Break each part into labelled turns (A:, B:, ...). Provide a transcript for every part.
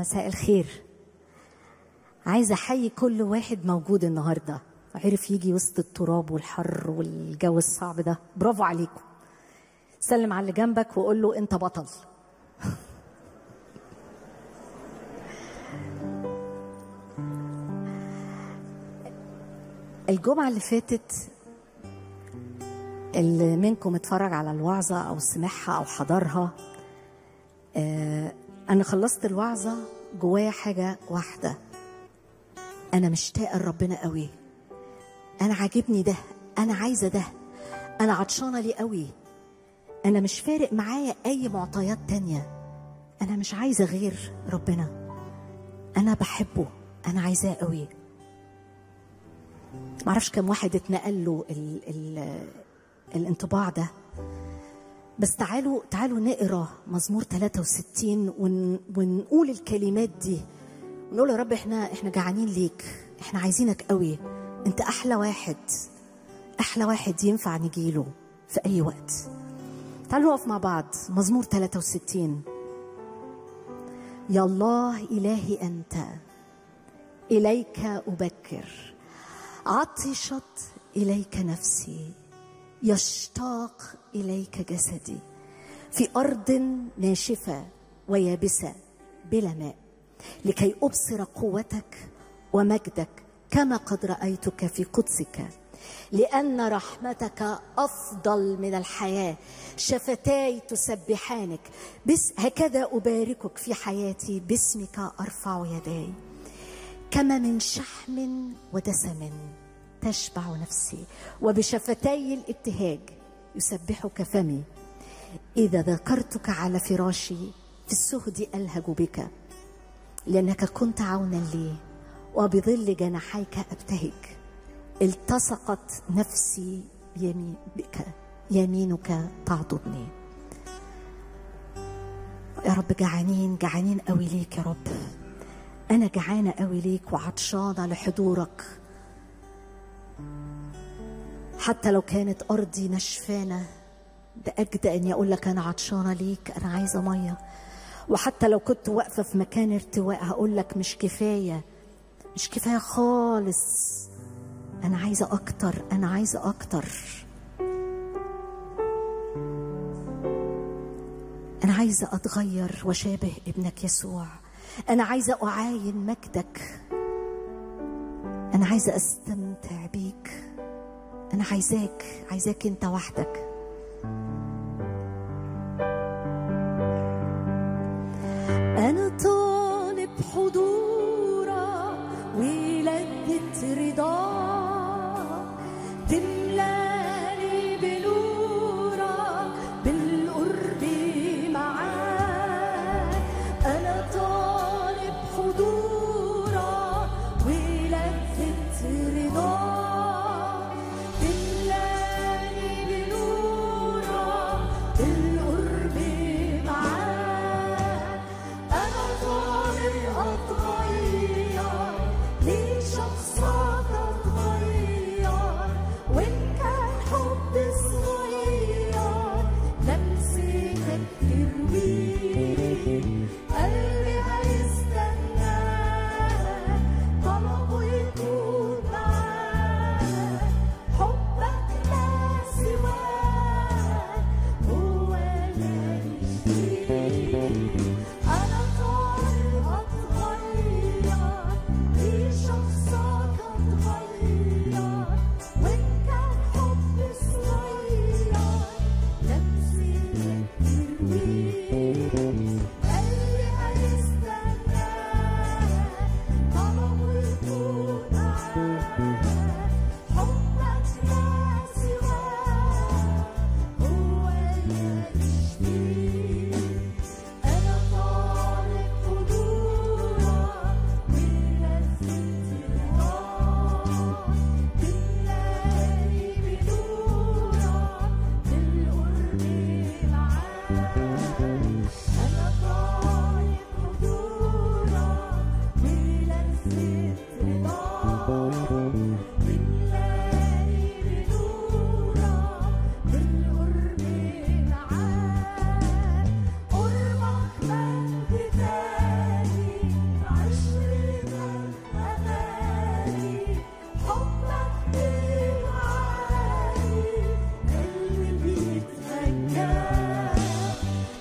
A: مساء الخير عايزة أحيي كل واحد موجود النهاردة عرف يجي وسط التراب والحر والجو الصعب ده برافو عليكم سلم على اللي جنبك وقول له أنت بطل الجمعة اللي فاتت اللي منكم اتفرج على الوعظة أو سمعها أو حضرها آه أنا خلصت الوعظة جوايا حاجة واحدة أنا مشتاقة لربنا قوي أنا عاجبني ده أنا عايزة ده أنا عطشانة ليه قوي أنا مش فارق معايا أي معطيات تانية أنا مش عايزة غير ربنا أنا بحبه أنا عايزاه قوي معرفش كم واحد اتنقل له ال ال الانطباع ده بس تعالوا تعالوا نقرا مزمور 63 ون ونقول الكلمات دي ونقول يا رب احنا احنا جعانين ليك احنا عايزينك قوي انت احلى واحد احلى واحد ينفع نجيله في اي وقت تعالوا نقف مع بعض مزمور 63 يا الله الهي انت اليك ابكر عطشت اليك نفسي يشتاق اليك جسدي في ارض ناشفه ويابسه بلا ماء لكي ابصر قوتك ومجدك كما قد رايتك في قدسك لان رحمتك افضل من الحياه شفتاي تسبحانك بس هكذا اباركك في حياتي باسمك ارفع يداي كما من شحم ودسم تشبع نفسي وبشفتي الابتهاج يسبحك فمي إذا ذكرتك على فراشي في السهد ألهج بك لأنك كنت عونا لي وبظل جناحيك أبتهج التصقت نفسي يمين بك يمينك تعضدني يا رب جعانين جعانين قوي ليك يا رب أنا جعانة قوي ليك وعطشانة لحضورك حتى لو كانت أرضي نشفانة ده أجدى أني أقول لك أنا عطشانة ليك أنا عايزة مية وحتى لو كنت واقفة في مكان ارتواء هقول لك مش كفاية مش كفاية خالص أنا عايزة أكتر أنا عايزة أكتر أنا عايزة أتغير وشابه ابنك يسوع أنا عايزة أعاين مجدك أنا عايزة أستمتع بيك أنا عايزاك عايزاك أنت وحدك أنا طالب حضورك ولذة رضاك تملاني بنورك بالقرب معاك أنا طالب حضورك ولذة رضاك تملاني بنورك بالقرب معاك أنا طالب أتغير لشخصك أتغير وإن كان حب صغير لمستك ترويك قلبي هيستناك طلبه يكون معاك حبك لا سواك هو اللي يشفيك أنا طالب أتغير لشخصك أتغير وإن كان حب صغير لمستك ترويك قلبي هيستناك طلبه يكون معاك حبك لا سواك هو اللي يشفيك أنا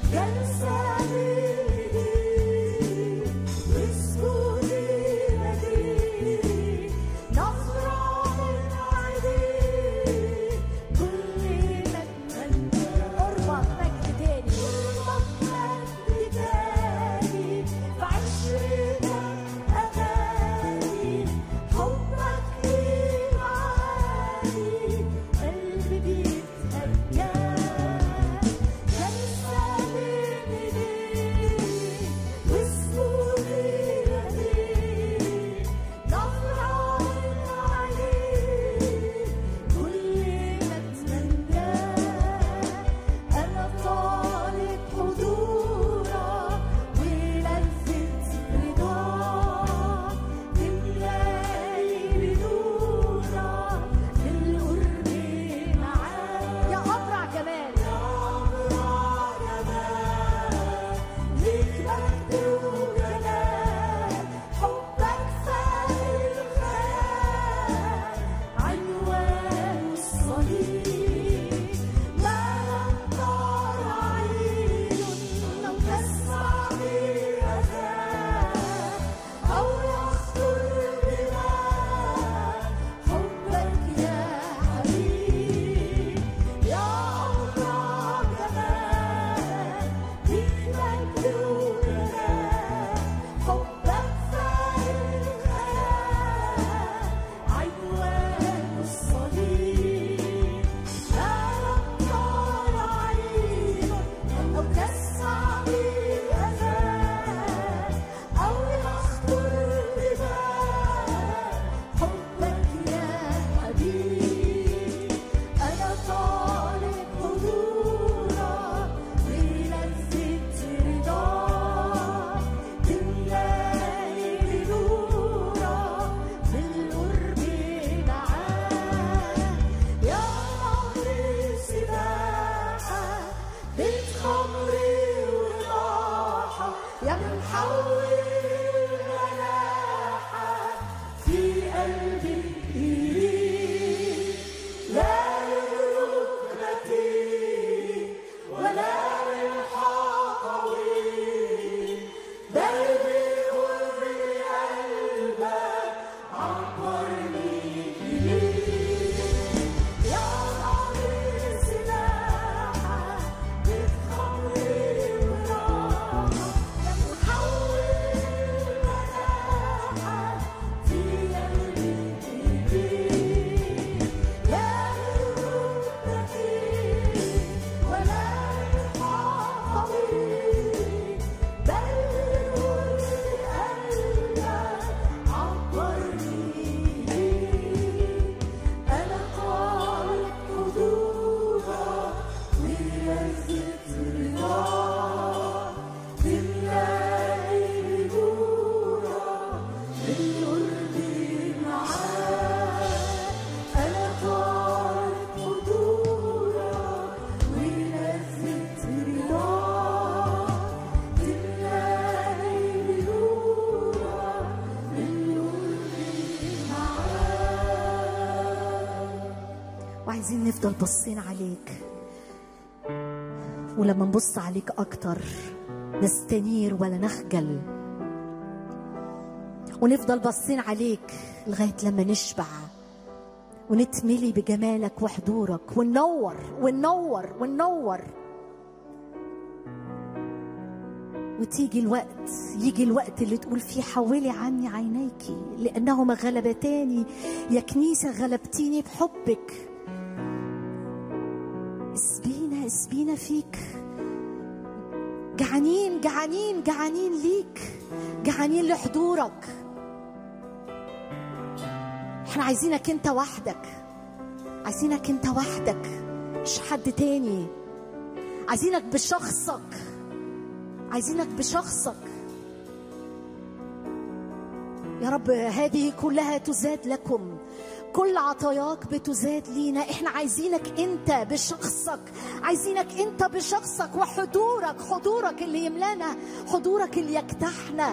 A: عايزين نفضل باصين عليك ولما نبص عليك اكتر نستنير ولا نخجل ونفضل باصين عليك لغايه لما نشبع ونتملي بجمالك وحضورك وننور وننور وننور وتيجي الوقت يجي الوقت اللي تقول فيه حولي عني عينيك لأنهما غلبتاني يا كنيسة غلبتيني بحبك اسبينا اسبينا فيك جعانين جعانين جعانين ليك جعانين لحضورك احنا عايزينك انت وحدك عايزينك انت وحدك مش حد تاني عايزينك بشخصك عايزينك بشخصك يا رب هذه كلها تزاد لكم كل عطاياك بتزاد لينا احنا عايزينك انت بشخصك عايزينك انت بشخصك وحضورك حضورك اللي يملانا حضورك اللي يجتاحنا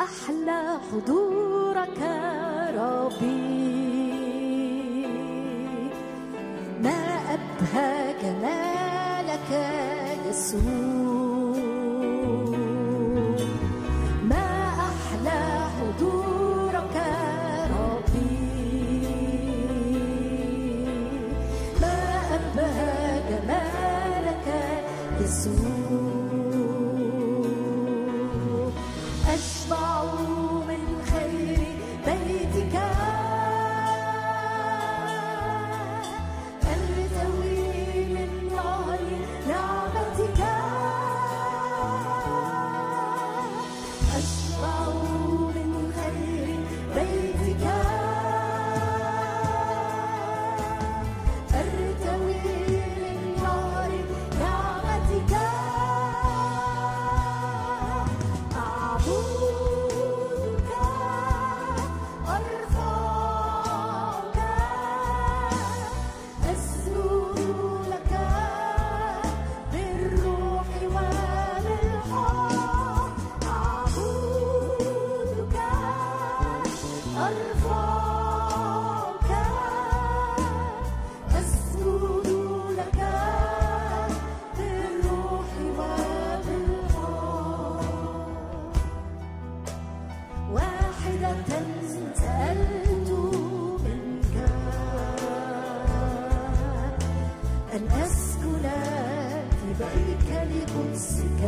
A: أحلى حضورك ربي ما أبهى جمالك يسوع ما أحلى حضورك ربي ما أبهى جمالك يسوع أشبع من خير بيتك أرتوي من نهر نعمتك أشبع من خير بيتك أرتوي من نهر نعمتك أعبدك أرفعك أسجد لك بالروح وبالحق أعبدك أرفعك أسجد لك بالروح وبالحق واحدة سألت منك أن أسكن في بيتك لقدسك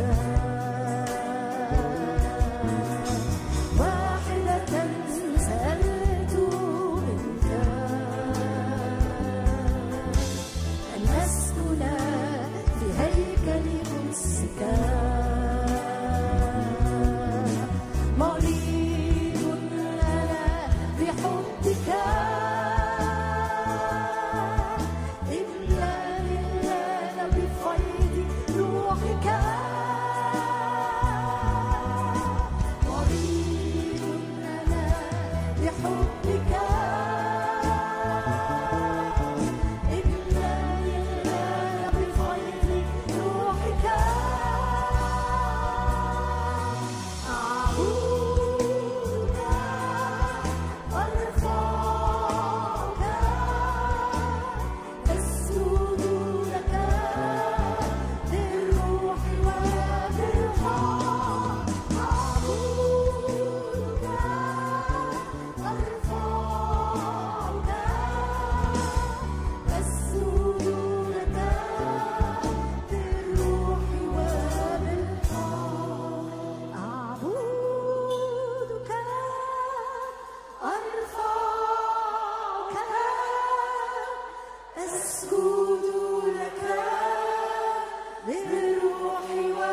A: واحدة سألت منك أن أسكن في هيكل قدسك مريض أنا بحبك إلا إلا بفيض روحك مريض أنا بحبك إلا إلا بفيض روحك أعبدك أرفعك أسجد لك بالروح وبالحق أعبدك أرفعك أسجد لك بالروح وبالحق أعبدك أرفعك أسجد لك بالروح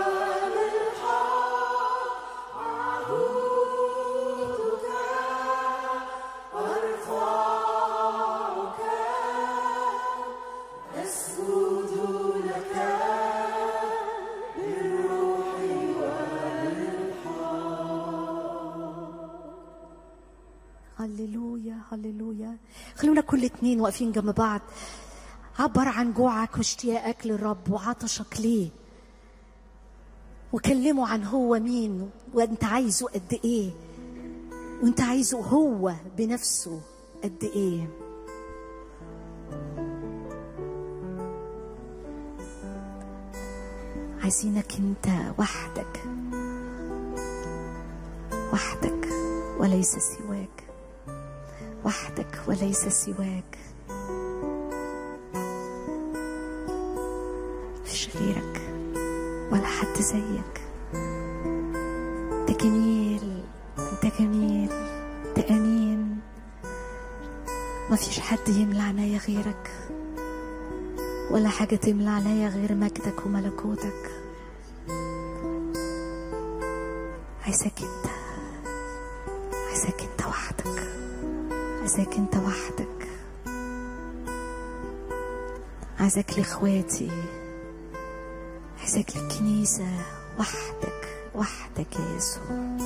A: وبالحق أعبدك أرفعك أسجد لك بالروح هللويا هللويا خلونا كل اتنين واقفين جنب بعض عبر عن جوعك واشتياقك للرب وعطشك ليه وكلمه عن هو مين وانت عايزه قد ايه وانت عايزه هو بنفسه قد ايه عايزينك انت وحدك وحدك وليس سواك وحدك وليس سواك مفيش غيرك ولا حد زيك انت جميل انت جميل انت امين مفيش حد يملى عنايا غيرك ولا حاجة تملى عليا غير مجدك وملكوتك عايزك انت عايزك انت وحدك عايزك انت وحدك عايزك لاخواتي عايزك للكنيسة وحدك وحدك يا يسوع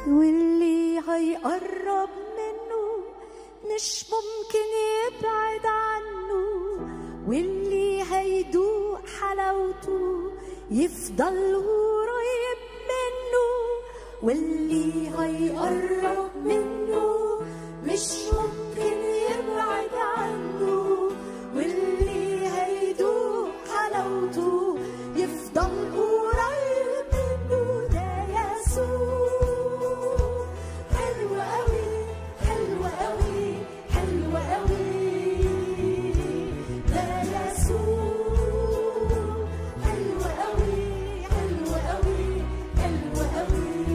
A: واللي هيقرب منه مش ممكن يبعد عنه واللي هيدوق حلاوته يفضل قريب منه واللي هيقرب منه مش ممكن يبعد عنه واللي هيدوق حلاوته يفضل قريب منه ده يسوع حلو قوي حلو قوي حلو قوي ده يسوع حلو قوي حلو قوي حلو قوي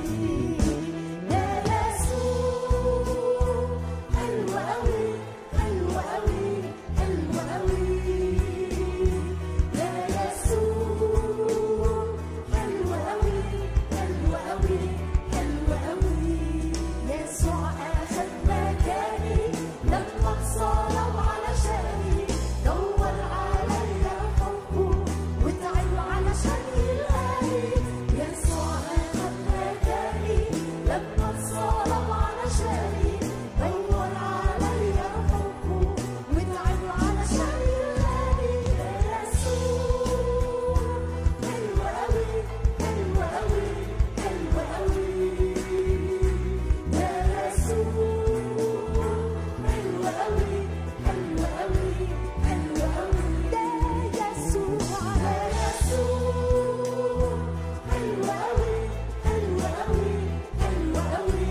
A: ده يسوع حلو قوي حلو قوي حلو قوي ده يسوع حلو قوي حلو قوي حلو قوي يسوع اخذ مكاني لما اتصلب علشاني دور عليا حبه وتعب علشان يلقاني يسوع اخذ مكاني لما اتصلب علشاني دور عليا حبه وتعب علشان يلقاني يا يسوع حلو قوي حلو قوي حلو قوي يا يسوع حلو قوي حلو قوي حلو قوي يا يسوع يا يسوع حلو قوي حلو قوي حلو قوي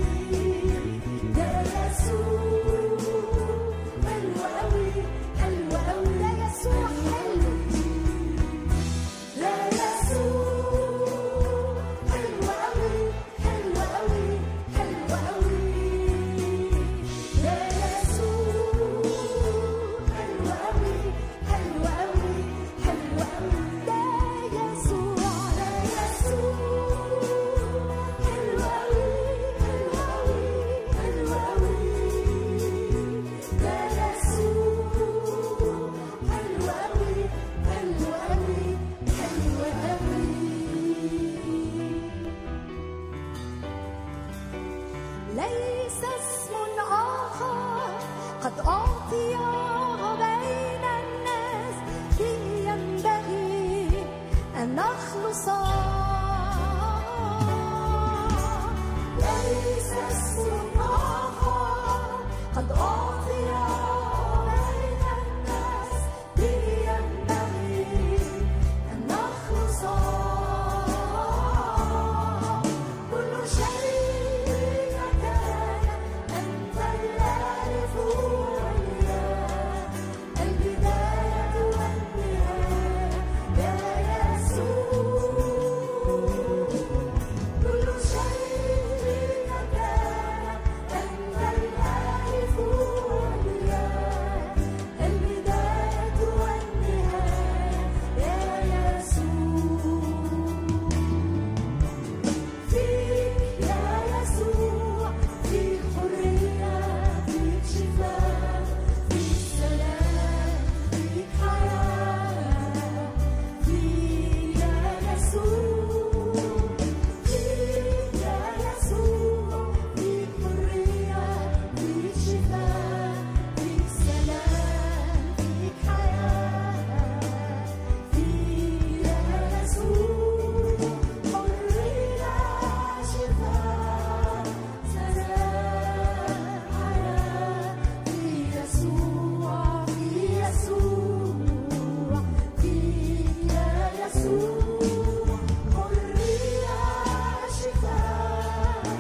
A: يا يسوع حلو قوي حلو قوي يا يسوع حلو يا يسوع حلو قوي حلو قوي حلو قوي يا يسوع حلو قوي حلو قوي حلو قوي يا يسوع يا يسوع حلو قوي حلو قوي حلو قوي يا يسوع حلو قوي حلو قوي حلو قوي ليس اسم آخر قد أعطي بين الناس فيه ينبغي أن نخلص ليس اسم آخر قد أعطي بين الناس فيه ينبغي أن نخلص كل شيء كان أنت الألف والياء البداية والنهاية يا يسوع كل شيء كان أنت الألف والياء البداية والنهاية يا يسوع فيك يا يسوع فيك حرية فيك شفاء فيك سلام فيك حياة فيك يا يسوع فيك يا يسوع فيك حرية فيك شفاء فيك سلام فيك حياة فيك يا يسوع حرية شفاء سلام حياة في يسوع في يسوع فيك يا يسوع حرية شفاء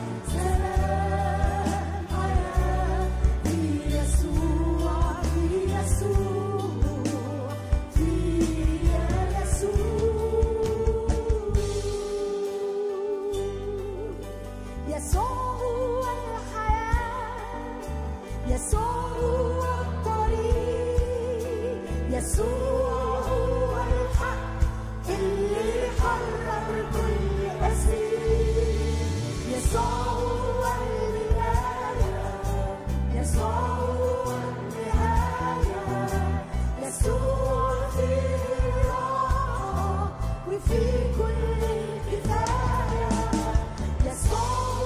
A: سلام حياة في يسوع في يسوع في يا يسوع يسوع هو الحياة يسوع هو الطريق يسوع هو الحق اللي حرر كل أسير يسوع هو البداية يسوع هو النهاية يسوع فيه راحة وفي كل كفاية يسوع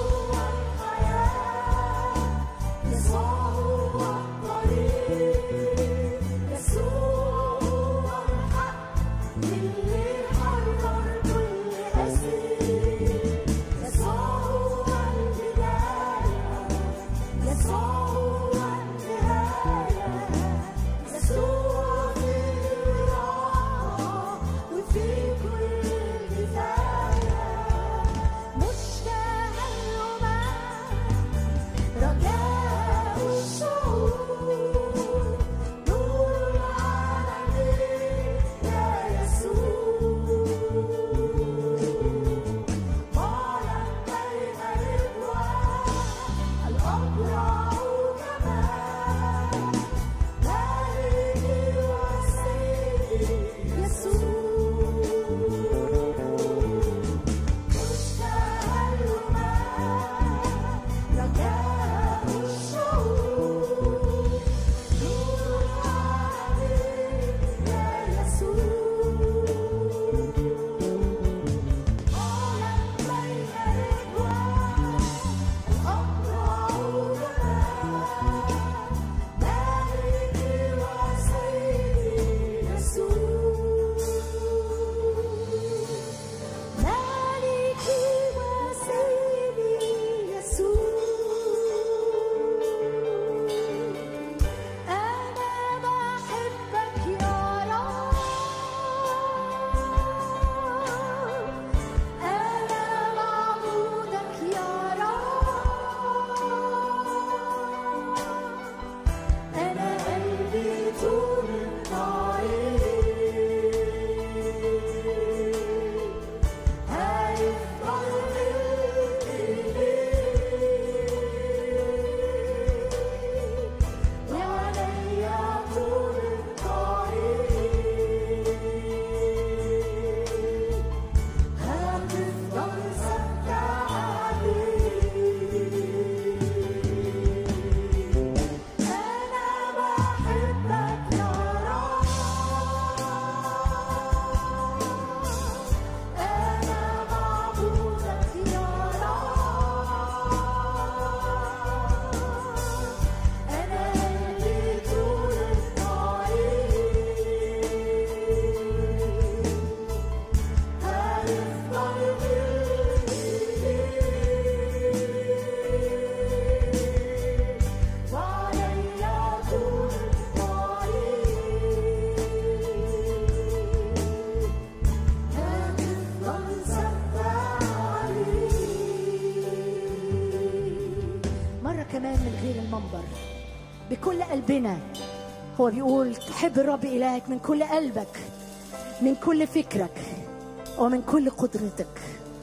A: المنبر بكل قلبنا هو بيقول تحب الرب إلهك من كل قلبك من كل فكرك ومن كل قدرتك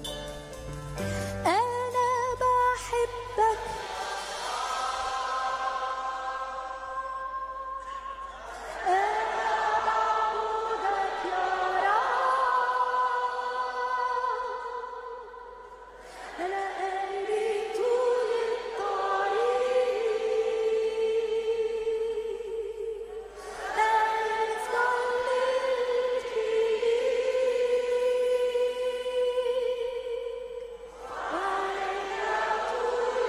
A: أنا بحبك أنا بعبدك يا رب أنا قلبي طول الطريق أفضل ملكي وعليا طول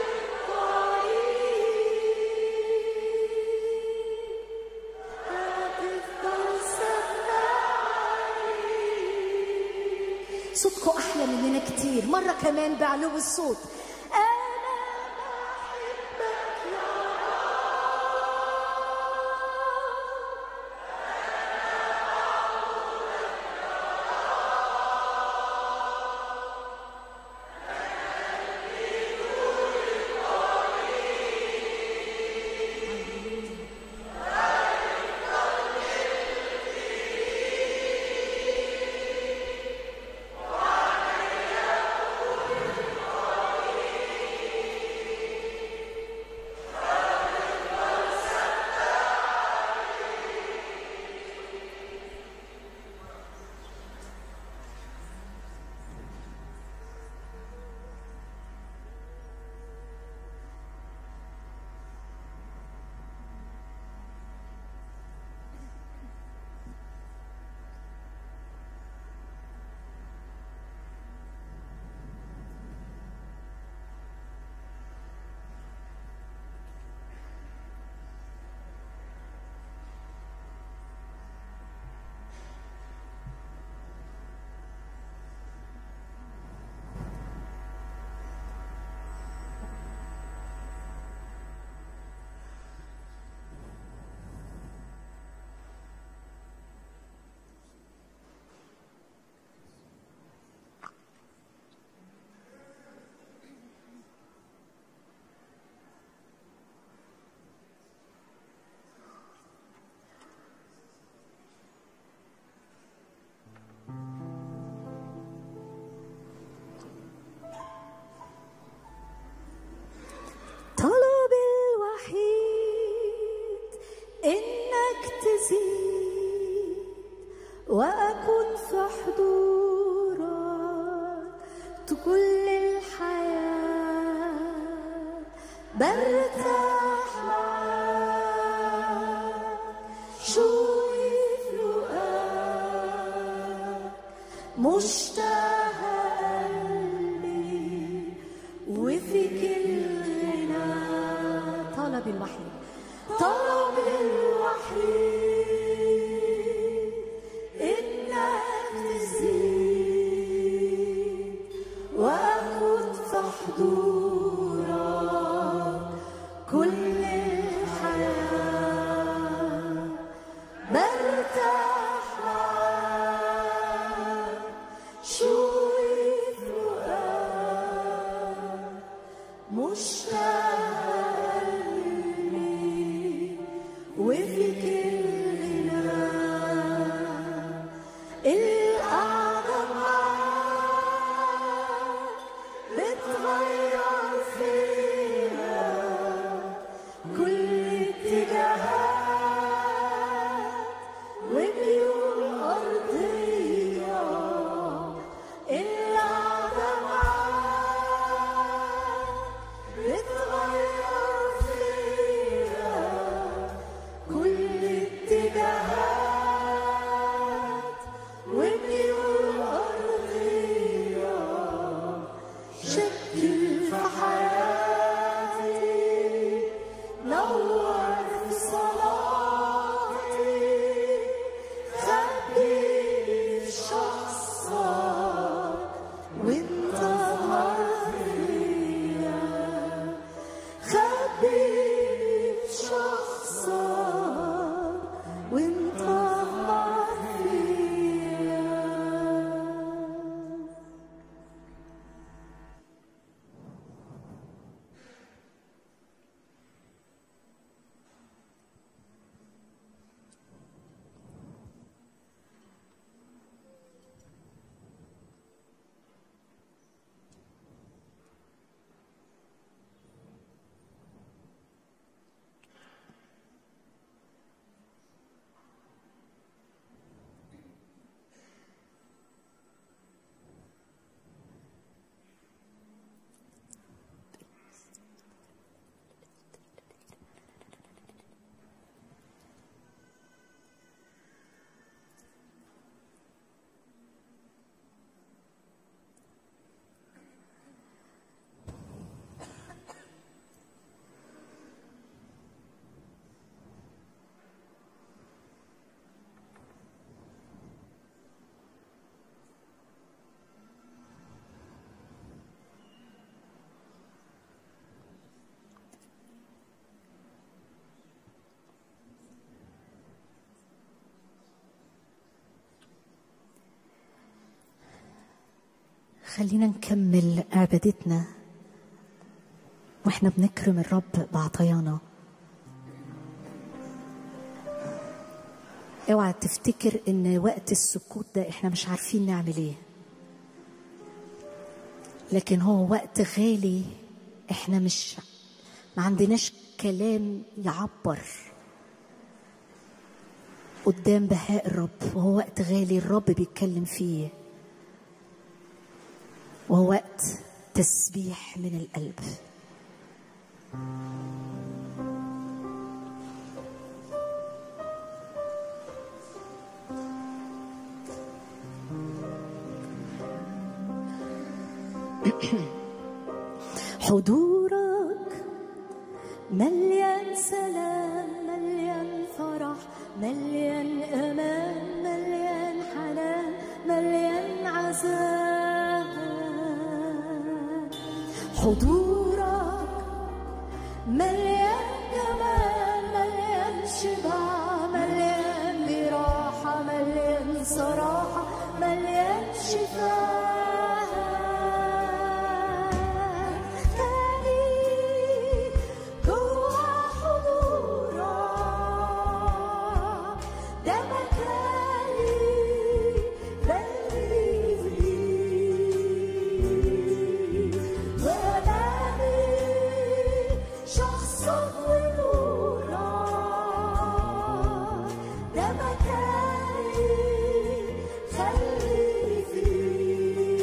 A: الطريق هتفضل سمعني صوتكم احلى مننا كتير مره كمان بعلو الصوت انا بحبك يا طلب الوحيد انك تزيد واكون في حضورك كل الحياه برتاح معاك شوقي في لقاك مشتاق قلبي وفيك الغنى طلب الوحيد طلب الوحيد انك تزيد واكون في حضورك كل الحياه برتاح معاك شوقي في لقاك مشتاق قلبي وفيك الغنى القعدة معاك بتغير فينا كل اتجاهات وميول أرضية خلينا نكمل عبادتنا واحنا بنكرم الرب بعطيانا اوعى تفتكر ان وقت السكوت ده احنا مش عارفين نعمل ايه لكن هو وقت غالي احنا مش ما عندناش كلام يعبر قدام بهاء الرب وهو وقت غالي الرب بيتكلم فيه وهو وقت تسبيح من القلب حضورك مليان سلام مليان فرح مليان امان مليان حنان مليان عذاب حضورك مليان جمال مليان شبع مليان براحة مليان صراحة مليان شفاء تاني جوا حضورك ده مكاني بلغي فيه وأنامي شخصك ونورك ده مكاني خلي فيه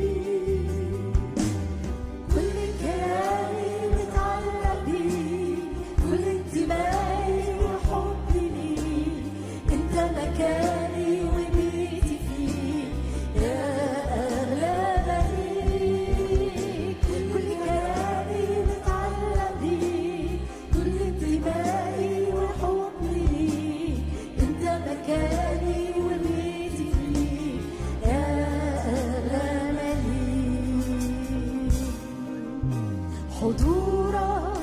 A: كل كياني متعلق بيك كل انتمائي وحبي ليك انت مكاني وبيتي فيك يا اغلى مليك كل كياني متعلق بيك كل انتمائي وحبي ليك انت مكاني وبيتي فيك يا اغلى مليك حضورك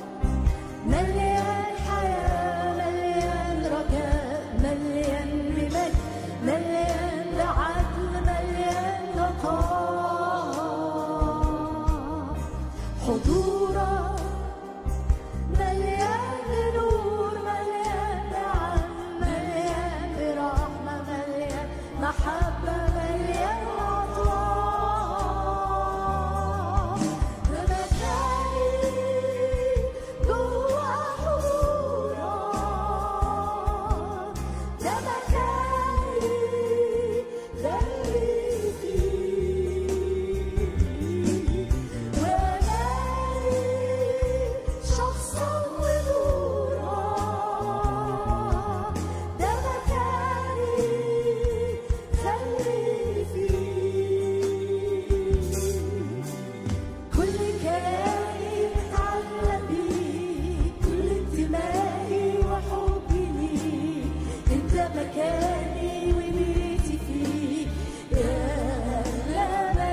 A: مليان حياة مليان رجاء مليان بمجد مليان بعدل مليان لقاء حضورك مليان بنور مليان نعم مليان برحمة مليان محبة مليان عطاء ده مكاني جوا حضورك ده مكاني خلي فيه وأناني شخصا ونورك ده مكاني خلي فيه كل كياني متعلق بيك كل انتمائي وحبي ليك انت مكاني وبيتي فيك يا اغلى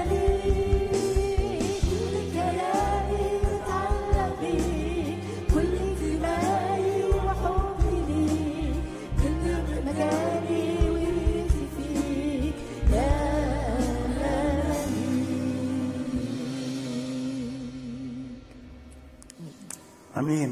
A: مليك كل كياني متعلق بيك كل انتمائي وحبي ليك انت مكاني وبيتي فيك يا اغلى مليك
B: امين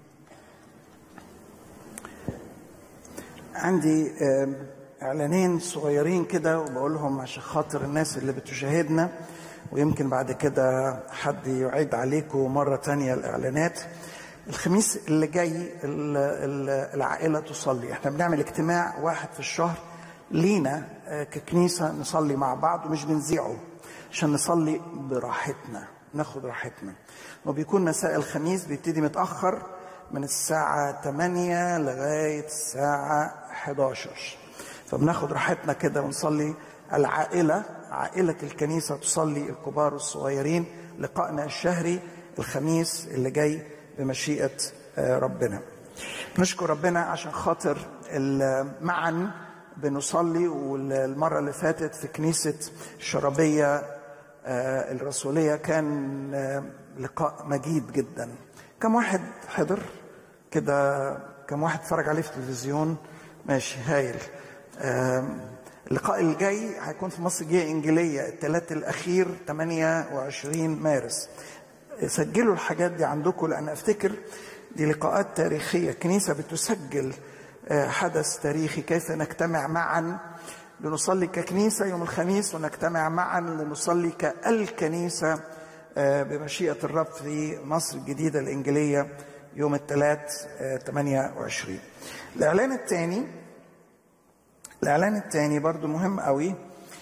B: عندي آم، اعلانين صغيرين كده وبقولهم عشان خاطر الناس اللي بتشاهدنا ويمكن بعد كده حد يعيد عليكم مرة تانية الإعلانات الخميس اللي جاي ال- ال- العائلة تصلي احنا بنعمل اجتماع واحد في الشهر لينا آه، ككنيسة نصلي مع بعض ومش بنذيعه عشان نصلي براحتنا ناخد راحتنا وبيكون مساء الخميس بيبتدي متأخر من الساعة 8 لغاية الساعة 11 فبناخد راحتنا كده ونصلي العائلة عائلة الكنيسة تصلي الكبار والصغيرين لقائنا الشهري الخميس اللي جاي بمشيئة آه، ربنا نشكر ربنا عشان خاطر ال- معا بنصلي والمرة اللي فاتت في كنيسة الشرابية آه، الرسولية كان آه، لقاء مجيد جدا كم واحد حضر كده كم واحد اتفرج عليه في التلفزيون ماشي هايل آم، اللقاء الجاي هيكون في مصر الجديدة الإنجيلية الثلاث الأخير 28 مارس سجلوا الحاجات دي عندكم لأن أفتكر دي لقاءات تاريخية كنيسة بتسجل حدث تاريخي كيف نجتمع معا لنصلي ككنيسة يوم الخميس ونجتمع معا لنصلي كالكنيسة بمشيئة الرب في مصر الجديدة الإنجيلية يوم الثلاث 28 الإعلان الثاني الإعلان الثاني برضو مهم قوي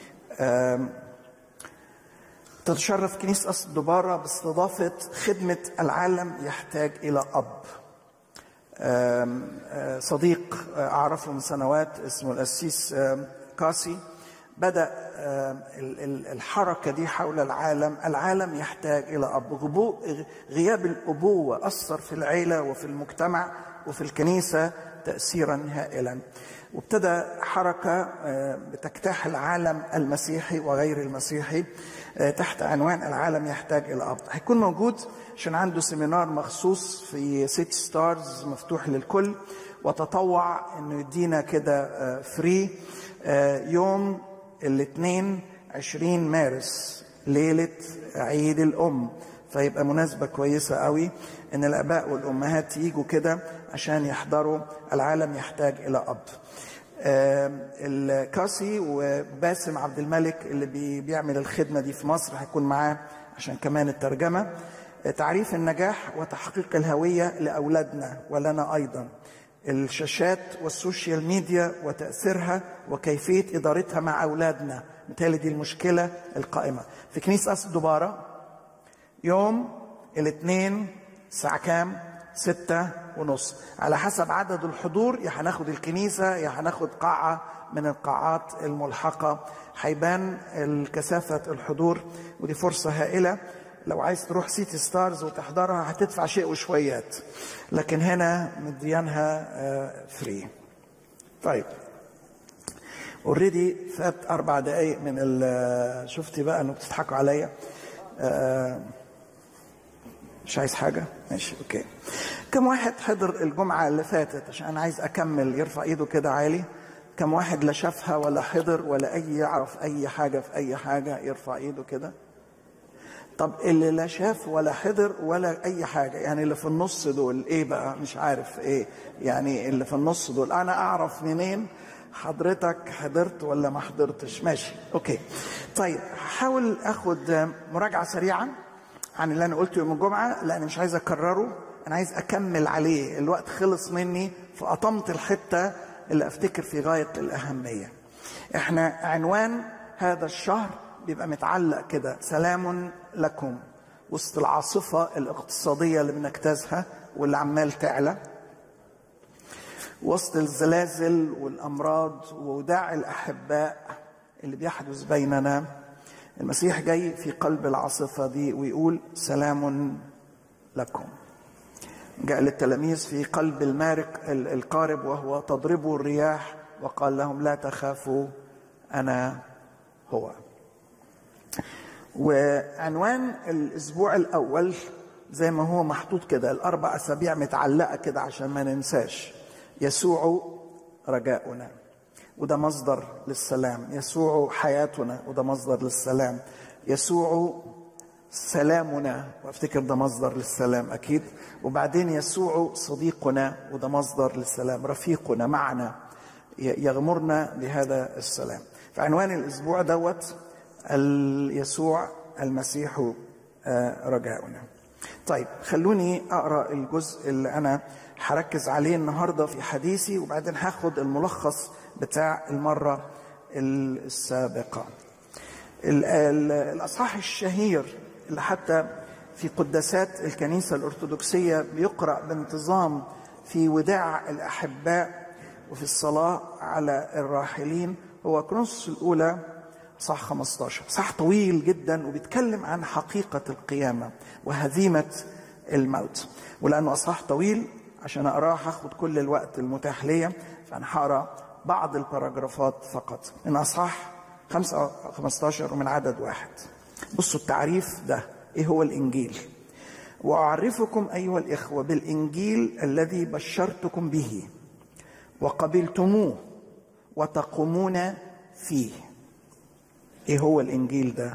B: تتشرف كنيسة أصل دبارة باستضافة خدمة العالم يحتاج إلى أب صديق أعرفه من سنوات اسمه الأسيس كاسي بدأ الحركة دي حول العالم العالم يحتاج إلى أب غياب الأبوة أثر في العيلة وفي المجتمع وفي الكنيسة تأثيرا هائلا وابتدى حركة بتجتاح العالم المسيحي وغير المسيحي تحت عنوان العالم يحتاج إلى أب هيكون موجود عشان عنده سيمينار مخصوص في سيتي ستارز مفتوح للكل وتطوع انه يدينا كده فري يوم الاثنين 20 مارس ليلة عيد الأم فيبقى مناسبة كويسة قوي إن الآباء والأمهات يجوا كده عشان يحضروا العالم يحتاج إلى أب الكاسي وباسم عبد الملك اللي بي بيعمل الخدمة دي في مصر هيكون معاه عشان كمان الترجمة تعريف النجاح وتحقيق الهوية لأولادنا ولنا أيضا الشاشات والسوشيال ميديا وتأثيرها وكيفية إدارتها مع أولادنا مثال دي المشكلة القائمة في كنيسة أصل دبارة يوم الاثنين الساعة كام؟ ستة ونص على حسب عدد الحضور يا هناخد الكنيسة يا هناخد قاعة من القاعات الملحقة هيبان الكثافة الحضور ودي فرصة هائلة لو عايز تروح سيتي ستارز وتحضرها هتدفع شيء وشويات لكن هنا مديانها فري طيب اوريدي فات اربع دقايق من ال شفتي بقى انه بتضحكوا عليا مش عايز حاجه ماشي اوكي كم واحد حضر الجمعه اللي فاتت عشان انا عايز اكمل يرفع ايده كده عالي كم واحد لا شافها ولا حضر ولا اي يعرف اي حاجه في اي حاجه يرفع ايده كده طب اللي لا شاف ولا حضر ولا اي حاجه يعني اللي في النص دول ايه بقى مش عارف ايه يعني اللي في النص دول انا اعرف منين حضرتك حضرت ولا ما حضرتش ماشي اوكي طيب هحاول اخد مراجعه سريعه عن اللي انا قلته يوم الجمعه لان مش عايز اكرره انا عايز اكمل عليه الوقت خلص مني فقطمت الحته اللي افتكر في غايه الاهميه احنا عنوان هذا الشهر بيبقى متعلق كده سلام لكم وسط العاصفة الاقتصادية اللي بنجتازها واللي عمال تعلى وسط الزلازل والأمراض ووداع الأحباء اللي بيحدث بيننا المسيح جاي في قلب العاصفة دي ويقول سلام لكم جاء للتلاميذ في قلب المارق القارب وهو تضربه الرياح وقال لهم لا تخافوا أنا هو وعنوان الاسبوع الاول زي ما هو محطوط كده الاربع اسابيع متعلقه كده عشان ما ننساش يسوع رجاؤنا وده مصدر للسلام يسوع حياتنا وده مصدر للسلام يسوع سلامنا وافتكر ده مصدر للسلام اكيد وبعدين يسوع صديقنا وده مصدر للسلام رفيقنا معنا يغمرنا بهذا السلام فعنوان الاسبوع دوت يسوع المسيح رجاؤنا طيب خلوني اقرا الجزء اللي انا هركز عليه النهارده في حديثي وبعدين هاخد الملخص بتاع المره السابقه الاصحاح الشهير اللي حتى في قداسات الكنيسه الارثوذكسيه بيقرا بانتظام في وداع الاحباء وفي الصلاه على الراحلين هو كرونس الاولى صح 15 صح طويل جدا وبيتكلم عن حقيقة القيامة وهزيمة الموت ولأنه أصح طويل عشان أقراه هاخد كل الوقت المتاح ليا فأنا هقرا بعض الباراجرافات فقط من أصح 15 ومن عدد واحد بصوا التعريف ده إيه هو الإنجيل وأعرفكم أيها الإخوة بالإنجيل الذي بشرتكم به وقبلتموه وتقومون فيه ايه هو الانجيل ده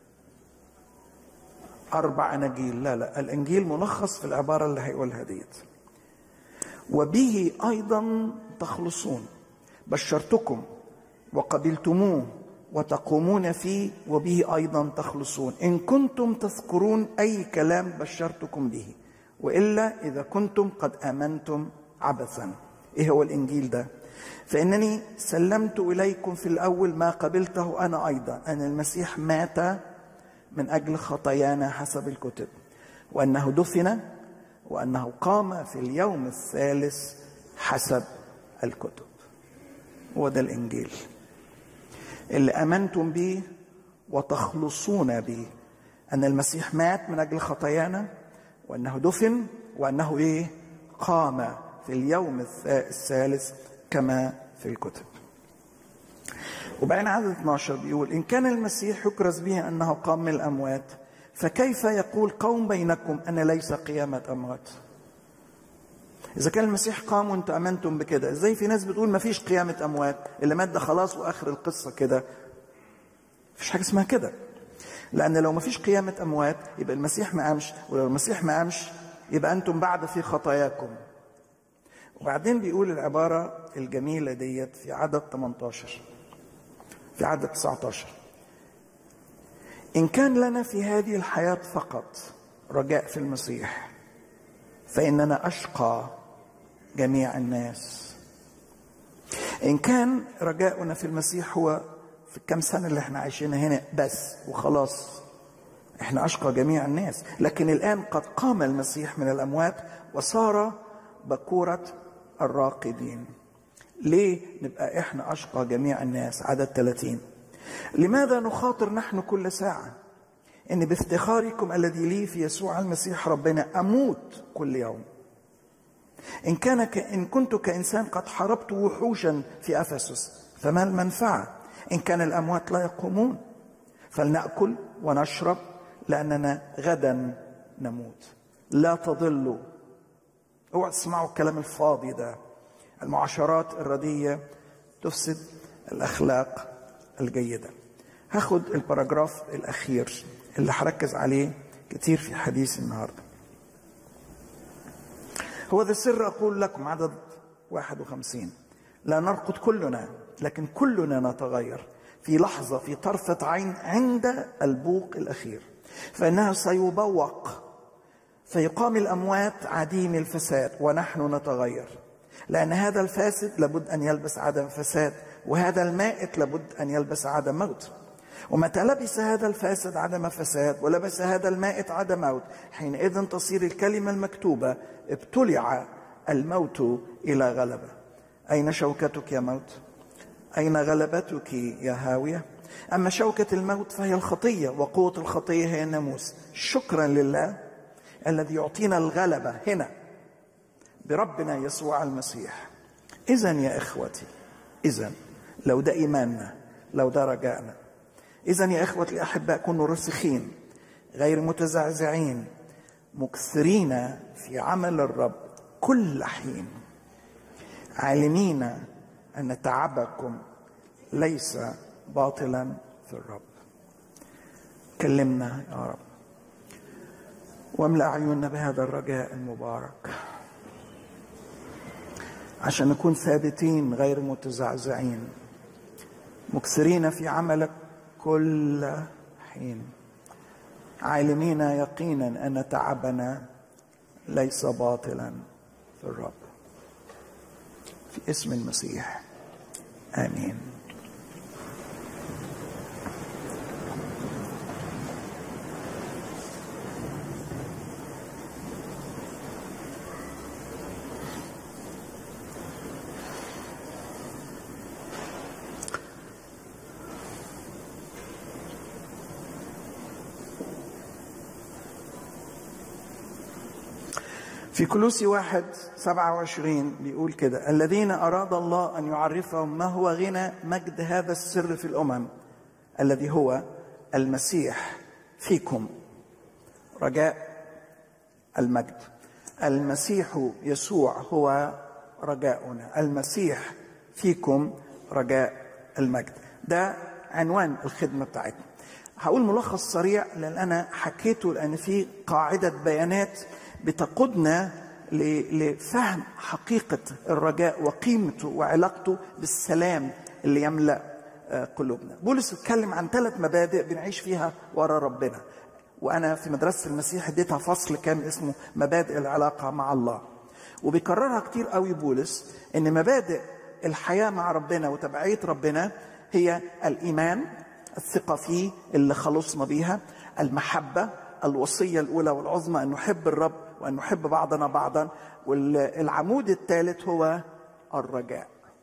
B: اربع اناجيل لا لا الانجيل ملخص في العباره اللي هيقولها ديت وبه ايضا تخلصون بشرتكم وقبلتموه وتقومون فيه وبه ايضا تخلصون ان كنتم تذكرون اي كلام بشرتكم به والا اذا كنتم قد امنتم عبثا ايه هو الانجيل ده فانني سلمت اليكم في الاول ما قبلته انا ايضا ان المسيح مات من اجل خطايانا حسب الكتب وانه دفن وانه قام في اليوم الثالث حسب الكتب هو ده الانجيل اللي امنتم به وتخلصون به ان المسيح مات من اجل خطايانا وانه دفن وانه ايه قام في اليوم الثالث كما في الكتب وبعدين عدد 12 بيقول إن كان المسيح يكرز به أنه قام من الأموات فكيف يقول قوم بينكم أن ليس قيامة أموات إذا كان المسيح قام وأنتم أمنتم بكده إزاي في ناس بتقول ما فيش قيامة أموات اللي مات ده خلاص وآخر القصة كده مفيش حاجة اسمها كده لأن لو ما فيش قيامة أموات يبقى المسيح ما قامش ولو المسيح ما قامش يبقى أنتم بعد في خطاياكم وبعدين بيقول العبارة الجميلة ديت في عدد 18 في عدد 19 إن كان لنا في هذه الحياة فقط رجاء في المسيح فإننا أشقى جميع الناس إن كان رجاؤنا في المسيح هو في الكم سنة اللي احنا عايشينها هنا بس وخلاص احنا أشقى جميع الناس لكن الآن قد قام المسيح من الأموات وصار بكورة الراقدين ليه نبقى احنا اشقى جميع الناس عدد 30 لماذا نخاطر نحن كل ساعة ان بافتخاركم الذي لي في يسوع المسيح ربنا اموت كل يوم ان كان ك... ان كنت كانسان قد حاربت وحوشا في افسس فما المنفعه ان كان الاموات لا يقومون فلناكل ونشرب لاننا غدا نموت لا تضلوا اوعى تسمعوا الكلام الفاضي ده المعاشرات الردية تفسد الأخلاق الجيدة هاخد الباراجراف الأخير اللي هركز عليه كتير في حديث النهاردة هو ذا السر أقول لكم عدد 51 لا نرقد كلنا لكن كلنا نتغير في لحظة في طرفة عين عند البوق الأخير فإنه سيبوق فيقام الأموات عديم الفساد ونحن نتغير لأن هذا الفاسد لابد أن يلبس عدم فساد وهذا المائت لابد أن يلبس عدم موت ومتى لبس هذا الفاسد عدم فساد ولبس هذا المائت عدم موت حينئذ تصير الكلمة المكتوبة ابتلع الموت إلى غلبة أين شوكتك يا موت أين غلبتك يا هاوية أما شوكة الموت فهي الخطية وقوة الخطية هي الناموس شكرا لله الذي يعطينا الغلبة هنا بربنا يسوع المسيح إذا يا إخوتي إذا لو ده إيماننا لو ده رجائنا إذا يا إخوتي الأحباء كونوا راسخين غير متزعزعين مكثرين في عمل الرب كل حين عالمين أن تعبكم ليس باطلا في الرب كلمنا يا رب واملأ أعيننا بهذا الرجاء المبارك عشان نكون ثابتين غير متزعزعين مكثرين في عملك كل حين عالمين يقينا ان تعبنا ليس باطلا في الرب في اسم المسيح امين في كلوسي واحد سبعة وعشرين بيقول كده الذين أراد الله أن يعرفهم ما هو غنى مجد هذا السر في الأمم الذي هو المسيح فيكم رجاء المجد المسيح يسوع هو رجاؤنا المسيح فيكم رجاء المجد ده عنوان الخدمه بتاعتنا هقول ملخص سريع لان انا حكيته لان في قاعده بيانات بتقودنا لفهم حقيقه الرجاء وقيمته وعلاقته بالسلام اللي يملا قلوبنا بولس اتكلم عن ثلاث مبادئ بنعيش فيها ورا ربنا وانا في مدرسه المسيح اديتها فصل كامل اسمه مبادئ العلاقه مع الله وبيكررها كتير قوي بولس ان مبادئ الحياه مع ربنا وتبعيه ربنا هي الايمان الثقه فيه اللي خلصنا بيها المحبه الوصيه الاولى والعظمى ان نحب الرب وان نحب بعضنا بعضا والعمود الثالث هو الرجاء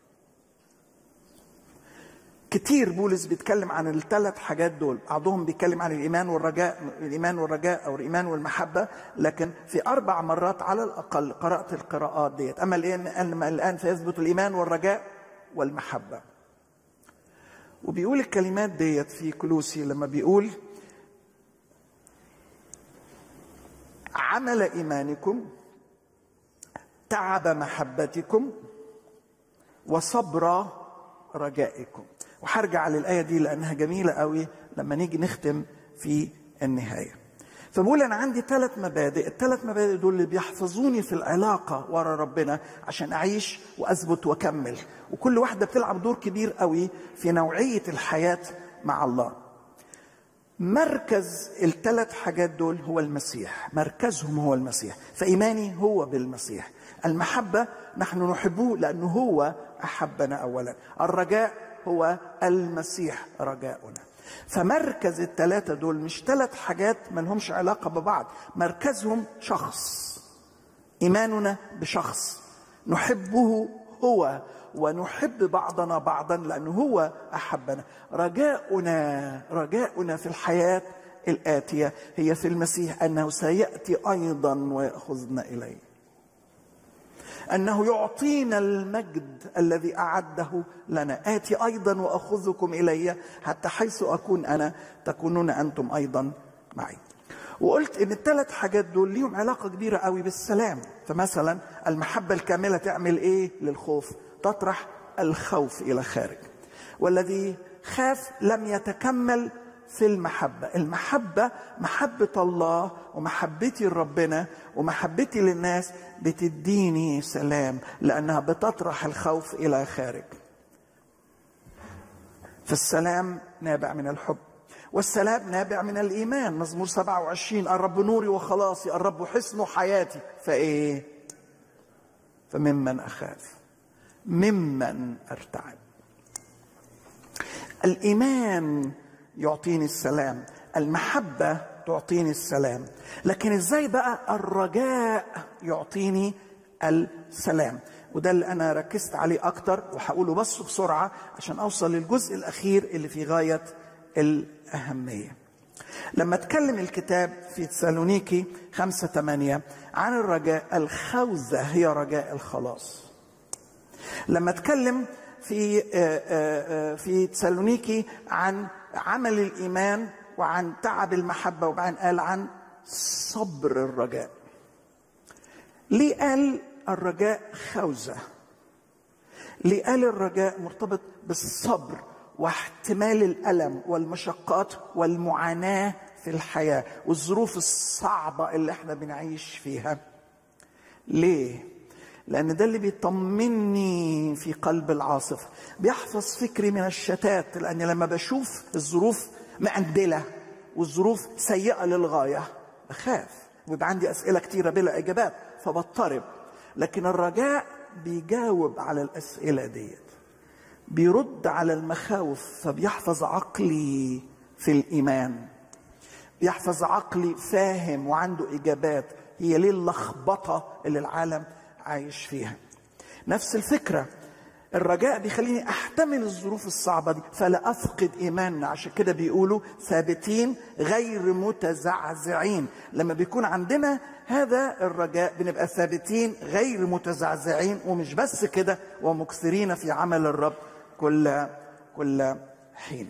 B: كتير بولس بيتكلم عن الثلاث حاجات دول بعضهم بيتكلم عن الايمان والرجاء الايمان والرجاء او الايمان والمحبه لكن في اربع مرات على الاقل قرات القراءات ديت اما الان الان فيثبت الايمان والرجاء والمحبه وبيقول الكلمات ديت في كلوسي لما بيقول عمل ايمانكم تعب محبتكم وصبر رجائكم وهرجع للآية دي لأنها جميلة قوي لما نيجي نختم في النهاية فبقول أنا عندي ثلاث مبادئ الثلاث مبادئ دول اللي بيحفظوني في العلاقة ورا ربنا عشان أعيش وأثبت وأكمل وكل واحدة بتلعب دور كبير قوي في نوعية الحياة مع الله مركز الثلاث حاجات دول هو المسيح مركزهم هو المسيح فإيماني هو بالمسيح المحبة نحن نحبه لأنه هو أحبنا أولا الرجاء هو المسيح رجاؤنا فمركز الثلاثة دول مش ثلاث حاجات ما لهمش علاقة ببعض مركزهم شخص إيماننا بشخص نحبه هو ونحب بعضنا بعضا لأنه هو أحبنا رجاؤنا رجاؤنا في الحياة الآتية هي في المسيح أنه سيأتي أيضا ويأخذنا إليه انه يعطينا المجد الذي اعده لنا اتي ايضا واخذكم الي حتى حيث اكون انا تكونون انتم ايضا معي وقلت ان الثلاث حاجات دول ليهم علاقه كبيره قوي بالسلام فمثلا المحبه الكامله تعمل ايه للخوف تطرح الخوف الى خارج والذي خاف لم يتكمل في المحبة المحبة محبة الله ومحبتي لربنا ومحبتي للناس بتديني سلام لأنها بتطرح الخوف إلى خارج فالسلام نابع من الحب والسلام نابع من الإيمان مزمور 27 الرب نوري وخلاصي الرب حصن حياتي فإيه فممن أخاف ممن أرتعب الإيمان يعطيني السلام المحبة تعطيني السلام لكن ازاي بقى الرجاء يعطيني السلام وده اللي انا ركزت عليه اكتر وهقوله بس بسرعة عشان اوصل للجزء الاخير اللي في غاية الاهمية لما اتكلم الكتاب في تسالونيكي خمسة ثمانية عن الرجاء الخوذة هي رجاء الخلاص لما اتكلم في في تسالونيكي عن عمل الايمان وعن تعب المحبه وبعدين قال عن صبر الرجاء ليه قال الرجاء خوذه ليه قال الرجاء مرتبط بالصبر واحتمال الالم والمشقات والمعاناه في الحياه والظروف الصعبه اللي احنا بنعيش فيها ليه لأن ده اللي بيطمني في قلب العاصفة بيحفظ فكري من الشتات لأن لما بشوف الظروف مأندلة والظروف سيئة للغاية بخاف ويبقى عندي أسئلة كتيرة بلا إجابات فبضطرب لكن الرجاء بيجاوب على الأسئلة ديت بيرد على المخاوف فبيحفظ عقلي في الإيمان بيحفظ عقلي فاهم وعنده إجابات هي ليه اللخبطة اللي العالم عايش فيها نفس الفكرة الرجاء بيخليني احتمل الظروف الصعبة دي فلا افقد ايماننا عشان كده بيقولوا ثابتين غير متزعزعين لما بيكون عندنا هذا الرجاء بنبقى ثابتين غير متزعزعين ومش بس كده ومكثرين في عمل الرب كل كل حين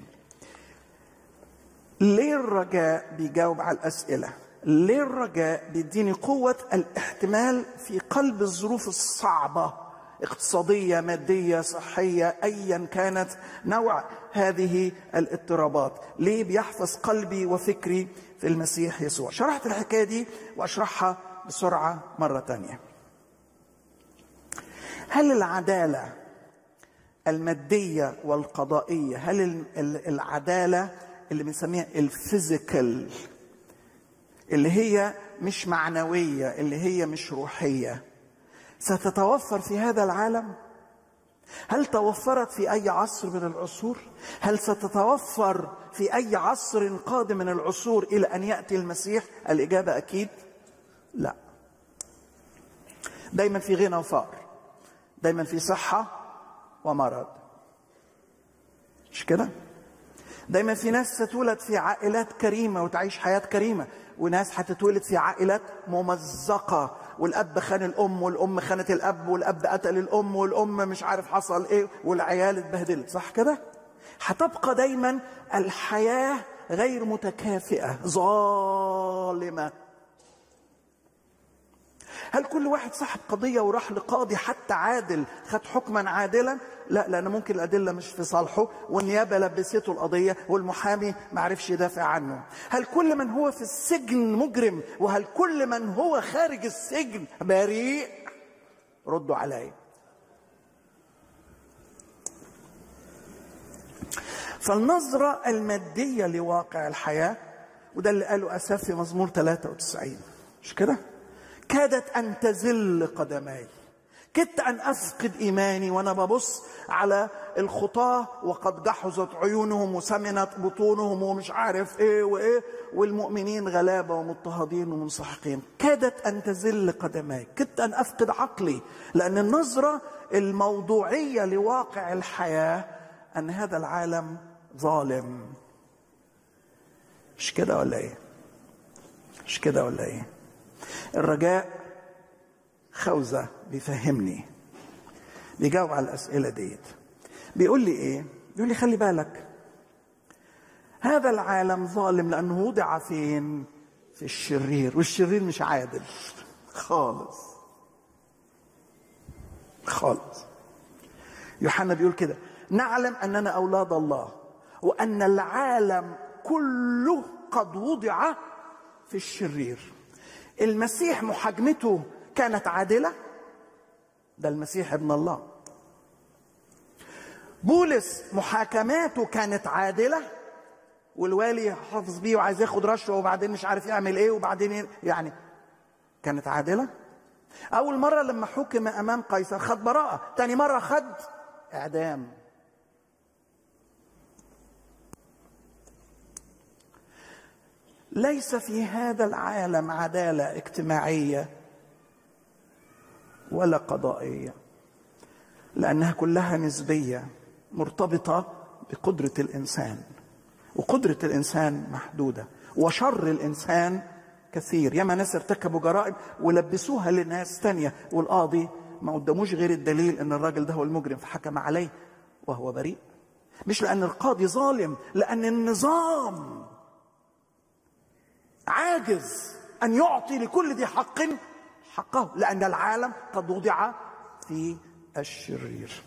B: ليه الرجاء بيجاوب على الاسئله ليه الرجاء بيديني قوة الاحتمال في قلب الظروف الصعبة اقتصاديه ماديه صحيه ايا كانت نوع هذه الاضطرابات ليه بيحفظ قلبي وفكري في المسيح يسوع شرحت الحكايه دي واشرحها بسرعه مره تانيه هل العداله الماديه والقضائيه هل العداله اللي بنسميها الفيزيكال اللي هي مش معنويه اللي هي مش روحيه ستتوفر في هذا العالم هل توفرت في اي عصر من العصور هل ستتوفر في اي عصر قادم من العصور الى ان ياتي المسيح الاجابه اكيد لا دايما في غنى وفقر دايما في صحه ومرض مش كده دايما في ناس ستولد في عائلات كريمه وتعيش حياه كريمه وناس هتتولد في عائلات ممزقه والاب خان الام والام خانت الاب والاب قتل الام والام مش عارف حصل ايه والعيال اتبهدلت صح كده هتبقى دايما الحياه غير متكافئه ظالمه هل كل واحد صاحب قضيه وراح لقاضي حتى عادل خد حكما عادلا لا لان ممكن الادله مش في صالحه والنيابه لبسته القضيه والمحامي ما عرفش يدافع عنه هل كل من هو في السجن مجرم وهل كل من هو خارج السجن بريء ردوا علي فالنظرة المادية لواقع الحياة وده اللي قاله أساف في مزمور 93 مش كده؟ كادت ان تزل قدماي كدت ان افقد ايماني وانا ببص على الخطاه وقد جحظت عيونهم وسمنت بطونهم ومش عارف ايه وايه والمؤمنين غلابه ومضطهدين ومنسحقين كادت ان تزل قدماي كدت ان افقد عقلي لان النظره الموضوعيه لواقع الحياه ان هذا العالم ظالم مش كده ولا ايه مش كده ولا ايه الرجاء خوذة بيفهمني بيجاوب على الأسئلة ديت بيقول لي إيه؟ بيقول لي خلي بالك هذا العالم ظالم لأنه وضع فين؟ في الشرير والشرير مش عادل خالص خالص يوحنا بيقول كده نعلم أننا أولاد الله وأن العالم كله قد وضع في الشرير المسيح محاكمته كانت عادلة ده المسيح ابن الله بولس محاكماته كانت عادلة والوالي حافظ بيه وعايز ياخد رشوة وبعدين مش عارف يعمل ايه وبعدين يعني كانت عادلة أول مرة لما حكم أمام قيصر خد براءة تاني مرة خد إعدام ليس في هذا العالم عداله اجتماعيه ولا قضائيه لانها كلها نسبيه مرتبطه بقدره الانسان وقدره الانسان محدوده وشر الانسان كثير ياما ناس ارتكبوا جرائم ولبسوها لناس تانية والقاضي ما قدموش غير الدليل ان الراجل ده هو المجرم فحكم عليه وهو بريء مش لان القاضي ظالم لان النظام عاجز ان يعطي لكل ذي حق حقه لان العالم قد وضع في الشرير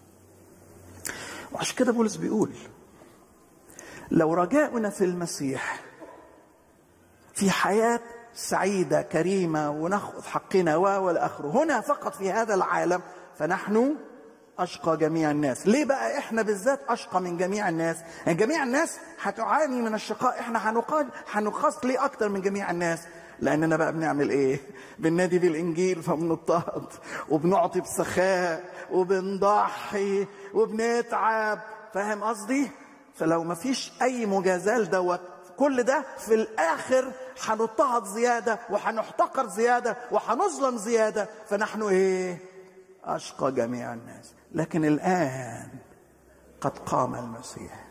B: وعشان كده بولس بيقول لو رجاؤنا في المسيح في حياة سعيدة كريمة ونأخذ حقنا والى آخره هنا فقط في هذا العالم فنحن أشقى جميع الناس ليه بقى إحنا بالذات أشقى من جميع الناس يعني جميع الناس هتعاني من الشقاء إحنا هنقاد هنقاس ليه أكتر من جميع الناس لأننا بقى بنعمل إيه بننادي بالإنجيل فبنضطهد وبنعطي بسخاء وبنضحي وبنتعب فاهم قصدي فلو ما فيش أي مجازاة دوت كل ده في الآخر هنضطهد زيادة وهنحتقر زيادة وهنظلم زيادة فنحن إيه أشقى جميع الناس لكن الآن قد قام المسيح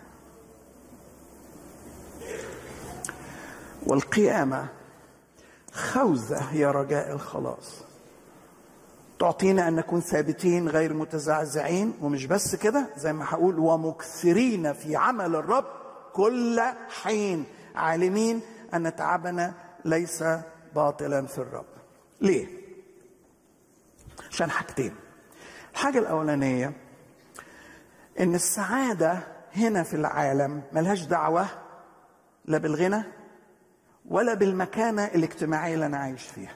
B: والقيامة خوذة هي رجاء الخلاص تعطينا أن نكون ثابتين غير متزعزعين ومش بس كده زي ما هقول ومكثرين في عمل الرب كل حين عالمين أن تعبنا ليس باطلا في الرب ليه؟ عشان حاجتين الحاجة الأولانية إن السعادة هنا في العالم ملهاش دعوة لا بالغنى ولا بالمكانة الاجتماعية اللي أنا عايش فيها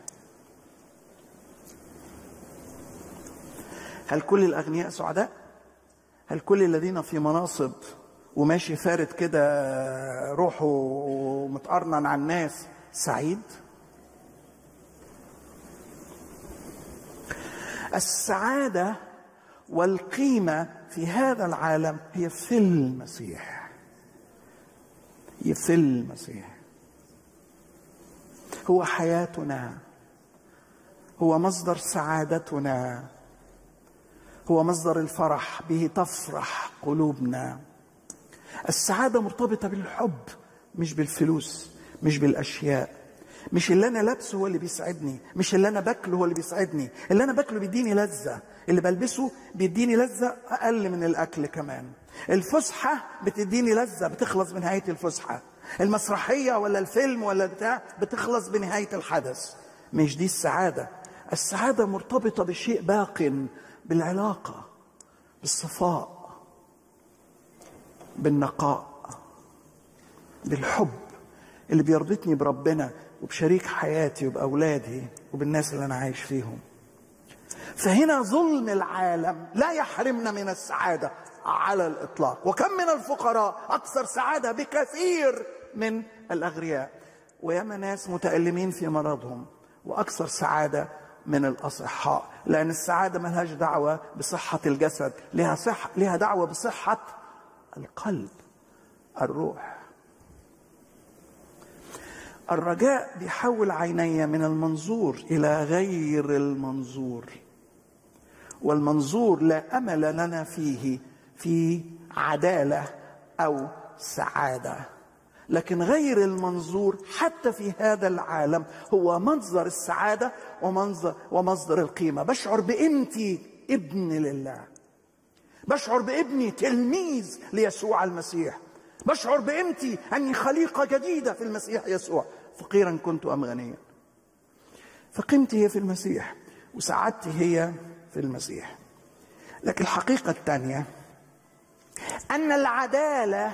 B: هل كل الأغنياء سعداء؟ هل كل الذين في مناصب وماشي فارد كده روحه ومتقرنن على الناس سعيد؟ السعادة والقيمة في هذا العالم هي في المسيح هي في المسيح هو حياتنا هو مصدر سعادتنا هو مصدر الفرح به تفرح قلوبنا السعادة مرتبطة بالحب مش بالفلوس مش بالأشياء مش اللي أنا لابسه هو اللي بيسعدني مش اللي أنا باكله هو اللي بيسعدني اللي أنا باكله بيديني لذة اللي بلبسه بيديني لذة أقل من الأكل كمان الفسحة بتديني لذة بتخلص بنهاية الفسحة المسرحية ولا الفيلم ولا بتاع بتخلص بنهاية الحدث مش دي السعادة السعادة مرتبطة بشيء باق بالعلاقة بالصفاء بالنقاء بالحب اللي بيربطني بربنا وبشريك حياتي وبأولادي وبالناس اللي أنا عايش فيهم فهنا ظلم العالم لا يحرمنا من السعادة على الإطلاق وكم من الفقراء أكثر سعادة بكثير من الأغنياء وياما ناس متألمين في مرضهم وأكثر سعادة من الأصحاء لأن السعادة ملهاش دعوة بصحة الجسد لها, صح لها دعوة بصحة القلب الروح الرجاء بيحول عيني من المنظور إلى غير المنظور والمنظور لا أمل لنا فيه في عدالة أو سعادة لكن غير المنظور حتى في هذا العالم هو منظر السعادة ومنظر ومصدر القيمة بشعر بقيمتي ابن لله بشعر بابني تلميذ ليسوع المسيح بشعر بقيمتي أني خليقة جديدة في المسيح يسوع فقيرا كنت أم غنيا فقيمتي هي في المسيح وسعادتي هي في المسيح لكن الحقيقة الثانية أن العدالة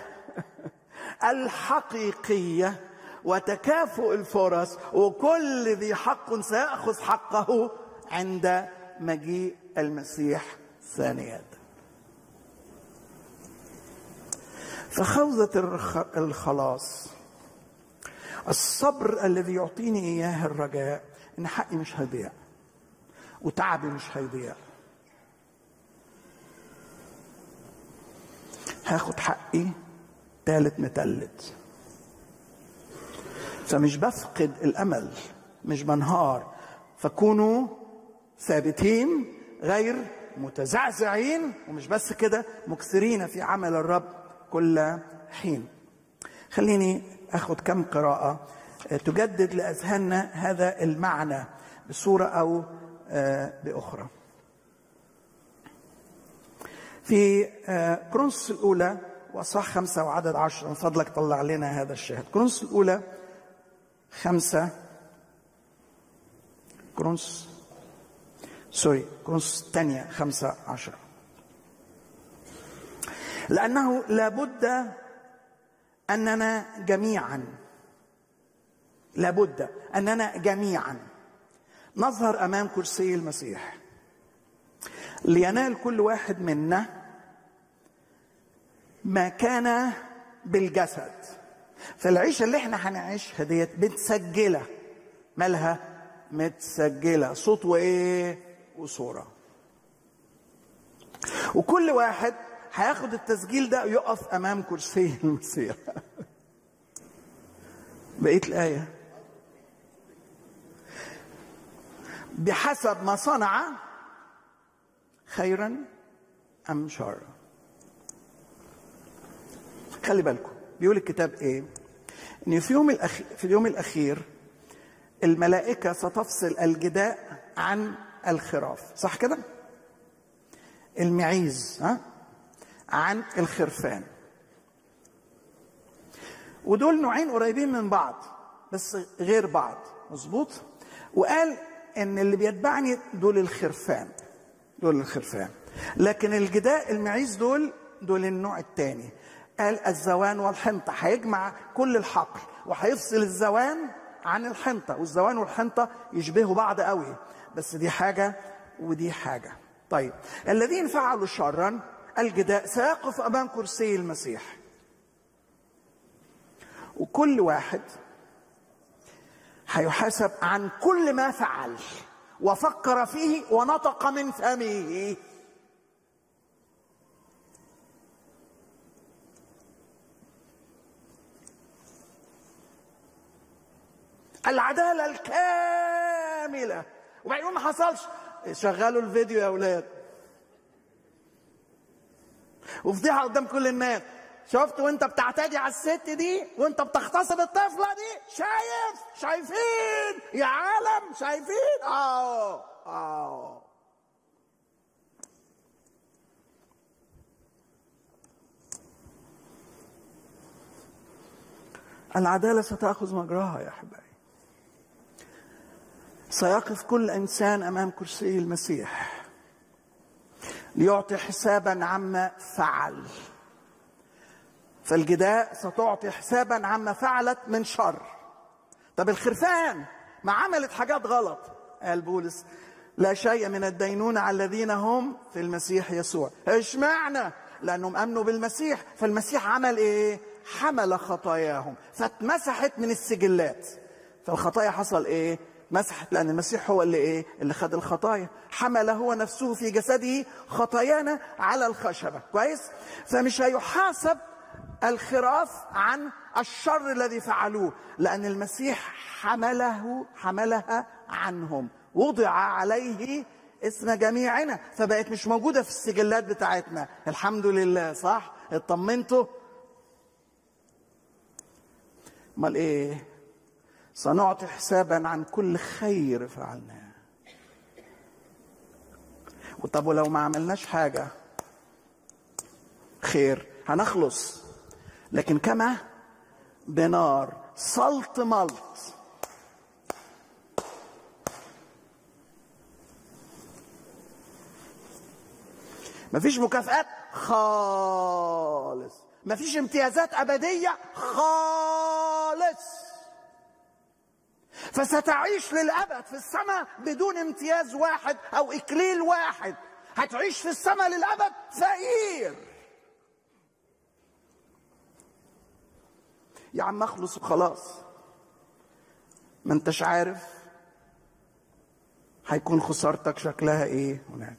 B: الحقيقية وتكافؤ الفرص وكل ذي حق سيأخذ حقه عند مجيء المسيح ثانية فخوذة الخلاص الصبر الذي يعطيني إياه الرجاء إن حقي مش هيضيع وتعبي مش هيضيع هاخد حقي تالت متلت فمش بفقد الامل مش بنهار فكونوا ثابتين غير متزعزعين ومش بس كده مكثرين في عمل الرب كل حين خليني اخد كم قراءه تجدد لاذهاننا هذا المعنى بصوره او باخرى في كرونس الأولى وأصح خمسة وعدد عشرة من فضلك طلع لنا هذا الشاهد كرونس الأولى خمسة كرونس سوري كرونس الثانية خمسة عشرة لأنه لابد أننا جميعا لابد أننا جميعا نظهر أمام كرسي المسيح لينال كل واحد منا ما كان بالجسد فالعيشة اللي احنا هنعيشها ديت متسجلة مالها متسجلة صوت وايه وصورة وكل واحد هياخد التسجيل ده ويقف امام كرسي المسيح بقيت الآية بحسب ما صنع خيرا ام شرا خلي بالكم بيقول الكتاب ايه ان في يوم الأخير في اليوم الاخير الملائكه ستفصل الجداء عن الخراف صح كده المعيز ها عن الخرفان ودول نوعين قريبين من بعض بس غير بعض مظبوط وقال ان اللي بيتبعني دول الخرفان دول الخرفان لكن الجداء المعيز دول دول النوع الثاني قال الزوان والحنطة هيجمع كل الحقل وهيفصل الزوان عن الحنطة والزوان والحنطة يشبهوا بعض قوي بس دي حاجة ودي حاجة طيب الذين فعلوا شرا الجداء سيقف أمام كرسي المسيح وكل واحد هيحاسب عن كل ما فعل وفكر فيه ونطق من فمه العدالة الكاملة وبعدين ما حصلش شغلوا الفيديو يا أولاد وفضيحة قدام كل الناس شفت وانت بتعتدي على الست دي وانت بتغتصب الطفلة دي شايف شايفين يا عالم شايفين اه اه العدالة ستأخذ مجراها يا أحبائي سيقف كل إنسان أمام كرسي المسيح ليعطي حسابا عما فعل فالجداء ستعطي حسابا عما فعلت من شر طب الخرفان ما عملت حاجات غلط قال بولس لا شيء من الدينونة على الذين هم في المسيح يسوع اشمعنى لأنهم أمنوا بالمسيح فالمسيح عمل إيه حمل خطاياهم فاتمسحت من السجلات فالخطايا حصل إيه مسحت لأن المسيح هو اللي إيه اللي خد الخطايا حمل هو نفسه في جسده خطايانا على الخشبة كويس فمش هيحاسب الخراف عن الشر الذي فعلوه لأن المسيح حمله حملها عنهم وضع عليه اسم جميعنا فبقت مش موجودة في السجلات بتاعتنا الحمد لله صح اطمنتوا امال ايه سنعطي حسابا عن كل خير فعلناه وطب ولو ما عملناش حاجة خير هنخلص لكن كما بنار سلط ملط مفيش مكافآت خالص مفيش امتيازات أبدية خالص فستعيش للأبد في السماء بدون امتياز واحد أو إكليل واحد هتعيش في السماء للأبد فقير يا عم اخلص وخلاص ما انتش عارف هيكون خسارتك شكلها ايه هناك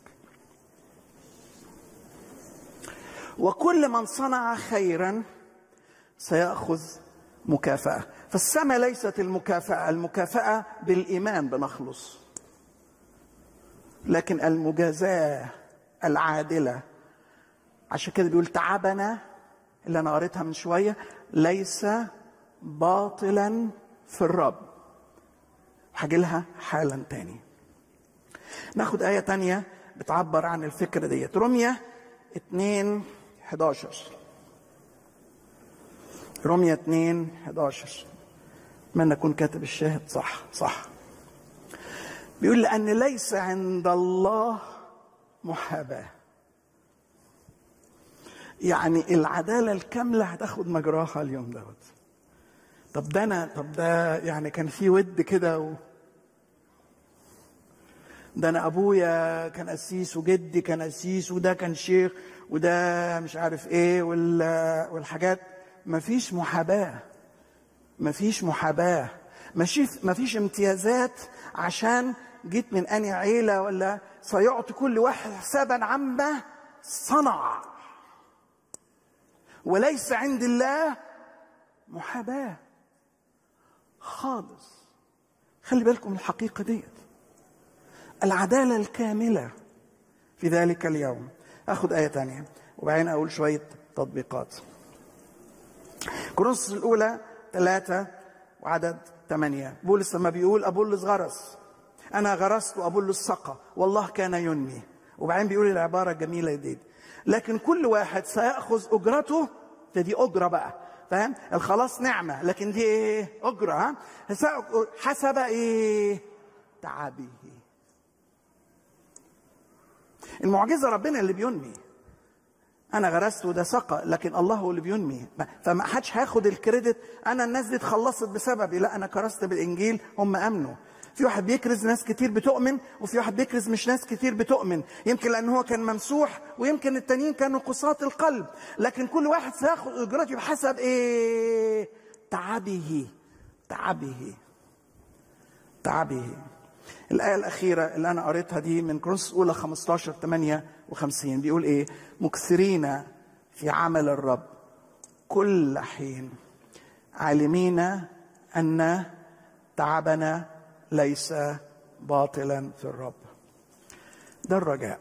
B: وكل من صنع خيرا سيأخذ مكافأة فالسماء ليست المكافأة المكافأة بالإيمان بنخلص لكن المجازاة العادلة عشان كده بيقول تعبنا اللي أنا قريتها من شوية ليس باطلا في الرب هاجي لها حالا تاني ناخد آية تانية بتعبر عن الفكرة ديت رمية 2 11 رمية 2 11 اتمنى اكون كاتب الشاهد صح صح بيقول لان ليس عند الله محاباه يعني العداله الكامله هتاخد مجراها اليوم دوت طب ده انا طب ده يعني كان في ود كده و... ده انا ابويا كان قسيس وجدي كان قسيس وده كان شيخ وده مش عارف ايه وال... والحاجات مفيش محاباه مفيش محاباه مفيش مفيش امتيازات عشان جيت من اني عيله ولا سيعطي كل واحد حسابا عما صنع وليس عند الله محاباه خالص خلي بالكم من الحقيقه ديت العداله الكامله في ذلك اليوم اخذ ايه تانية وبعدين اقول شويه تطبيقات كورنثوس الاولى ثلاثة وعدد ثمانية بولس لما بيقول أبولس غرس أنا غرست وأبولس سقى والله كان ينمي وبعدين بيقول العبارة الجميلة دي لكن كل واحد سيأخذ أجرته ده دي أجرة بقى فاهم الخلاص نعمة لكن دي إيه أجرة ها حسب إيه تعبه المعجزه ربنا اللي بينمي انا غرست وده سقى لكن الله هو اللي بينمي فما حدش هياخد الكريدت انا الناس دي اتخلصت بسببي لا انا كرست بالانجيل هم امنوا في واحد بيكرز ناس كتير بتؤمن وفي واحد بيكرز مش ناس كتير بتؤمن يمكن لان هو كان ممسوح ويمكن التانيين كانوا قساة القلب لكن كل واحد سياخد اجرته بحسب ايه تعبه تعبه تعبه الآية الأخيرة اللي أنا قريتها دي من كورنثوس أولى 15 58 بيقول إيه؟ مكثرين في عمل الرب كل حين عالمين أن تعبنا ليس باطلا في الرب ده الرجاء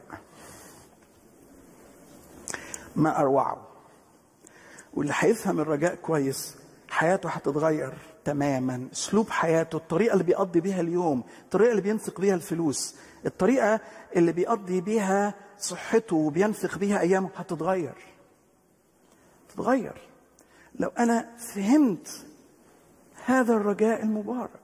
B: ما أروعه واللي هيفهم الرجاء كويس حياته هتتغير تماما اسلوب حياته الطريقه اللي بيقضي بيها اليوم الطريقه اللي بينفق بيها الفلوس الطريقه اللي بيقضي بيها صحته وبينفق بيها ايامه هتتغير تتغير لو انا فهمت هذا الرجاء المبارك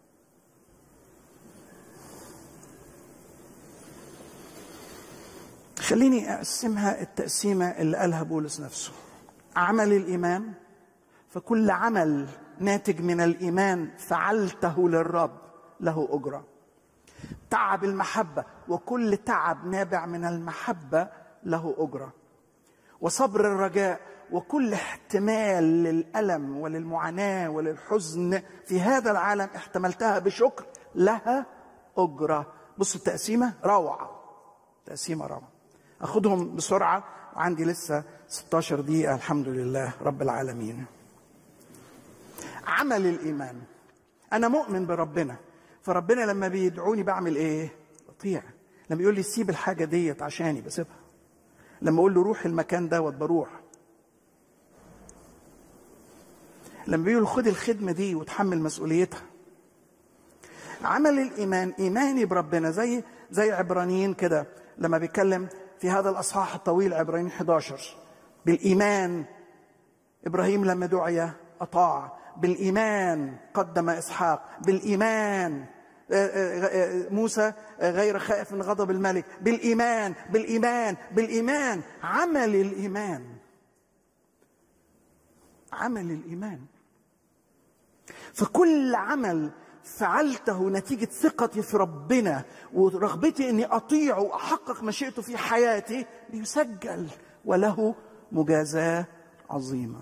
B: خليني اقسمها التقسيمه اللي قالها بولس نفسه عمل الايمان فكل عمل ناتج من الايمان فعلته للرب له اجره تعب المحبه وكل تعب نابع من المحبه له اجره وصبر الرجاء وكل احتمال للالم وللمعاناه وللحزن في هذا العالم احتملتها بشكر لها اجره بصوا التقسيمه روعه تقسيمه روعه اخدهم بسرعه وعندي لسه 16 دقيقه الحمد لله رب العالمين عمل الايمان انا مؤمن بربنا فربنا لما بيدعوني بعمل ايه بطيع لما يقول لي سيب الحاجه ديت عشاني بسيبها لما اقول له روح المكان دوت بروح لما بيقول خد الخدمه دي وتحمل مسؤوليتها عمل الايمان ايماني بربنا زي زي عبرانيين كده لما بيتكلم في هذا الاصحاح الطويل عبرانيين 11 بالايمان ابراهيم لما دعي اطاع بالايمان قدم اسحاق بالايمان موسى غير خائف من غضب الملك بالايمان بالايمان بالايمان عمل الايمان عمل الايمان فكل عمل فعلته نتيجة ثقتي في ربنا ورغبتي اني اطيعه واحقق مشيئته في حياتي بيسجل وله مجازاة عظيمة.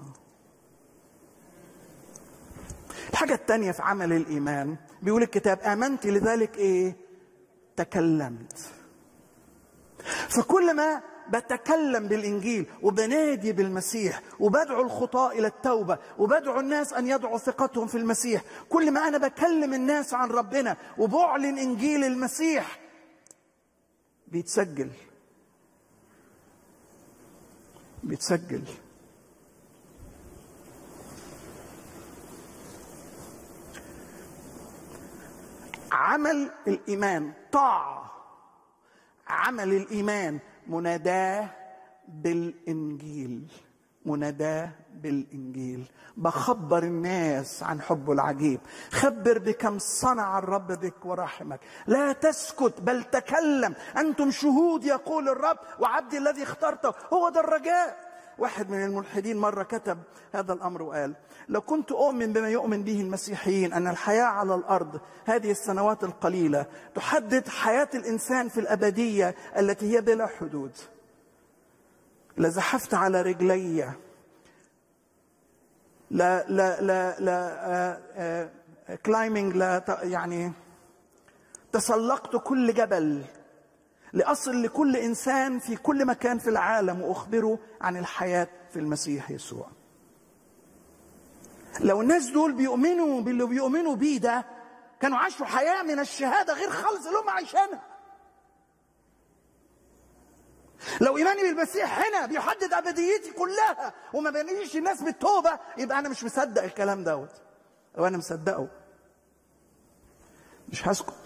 B: الحاجة الثانية في عمل الإيمان بيقول الكتاب آمنت لذلك إيه؟ تكلمت. فكل ما بتكلم بالانجيل وبنادي بالمسيح وبدعو الخطاة الى التوبه وبدعو الناس ان يضعوا ثقتهم في المسيح كل ما انا بكلم الناس عن ربنا وبعلن انجيل المسيح بيتسجل بيتسجل عمل الايمان طاعه عمل الايمان مناداه بالانجيل مناداه بالانجيل بخبر الناس عن حبه العجيب خبر بكم صنع الرب بك ورحمك لا تسكت بل تكلم انتم شهود يقول الرب وعبدي الذي اخترته هو ده الرجاء واحد من الملحدين مرة كتب هذا الأمر وقال لو كنت أؤمن بما يؤمن به المسيحيين أن الحياة على الأرض هذه السنوات القليلة تحدد حياة الإنسان في الأبدية التي هي بلا حدود لزحفت على رجلي لا لا لا لا كلايمنج لا يعني تسلقت كل جبل لأصل لكل إنسان في كل مكان في العالم وأخبره عن الحياة في المسيح يسوع لو الناس دول بيؤمنوا باللي بيؤمنوا بيه ده كانوا عاشوا حياة من الشهادة غير خالص اللي هم عايشينها لو إيماني بالمسيح هنا بيحدد أبديتي كلها وما بنيش الناس بالتوبة يبقى أنا مش مصدق الكلام دوت لو أنا مصدقه مش هسكت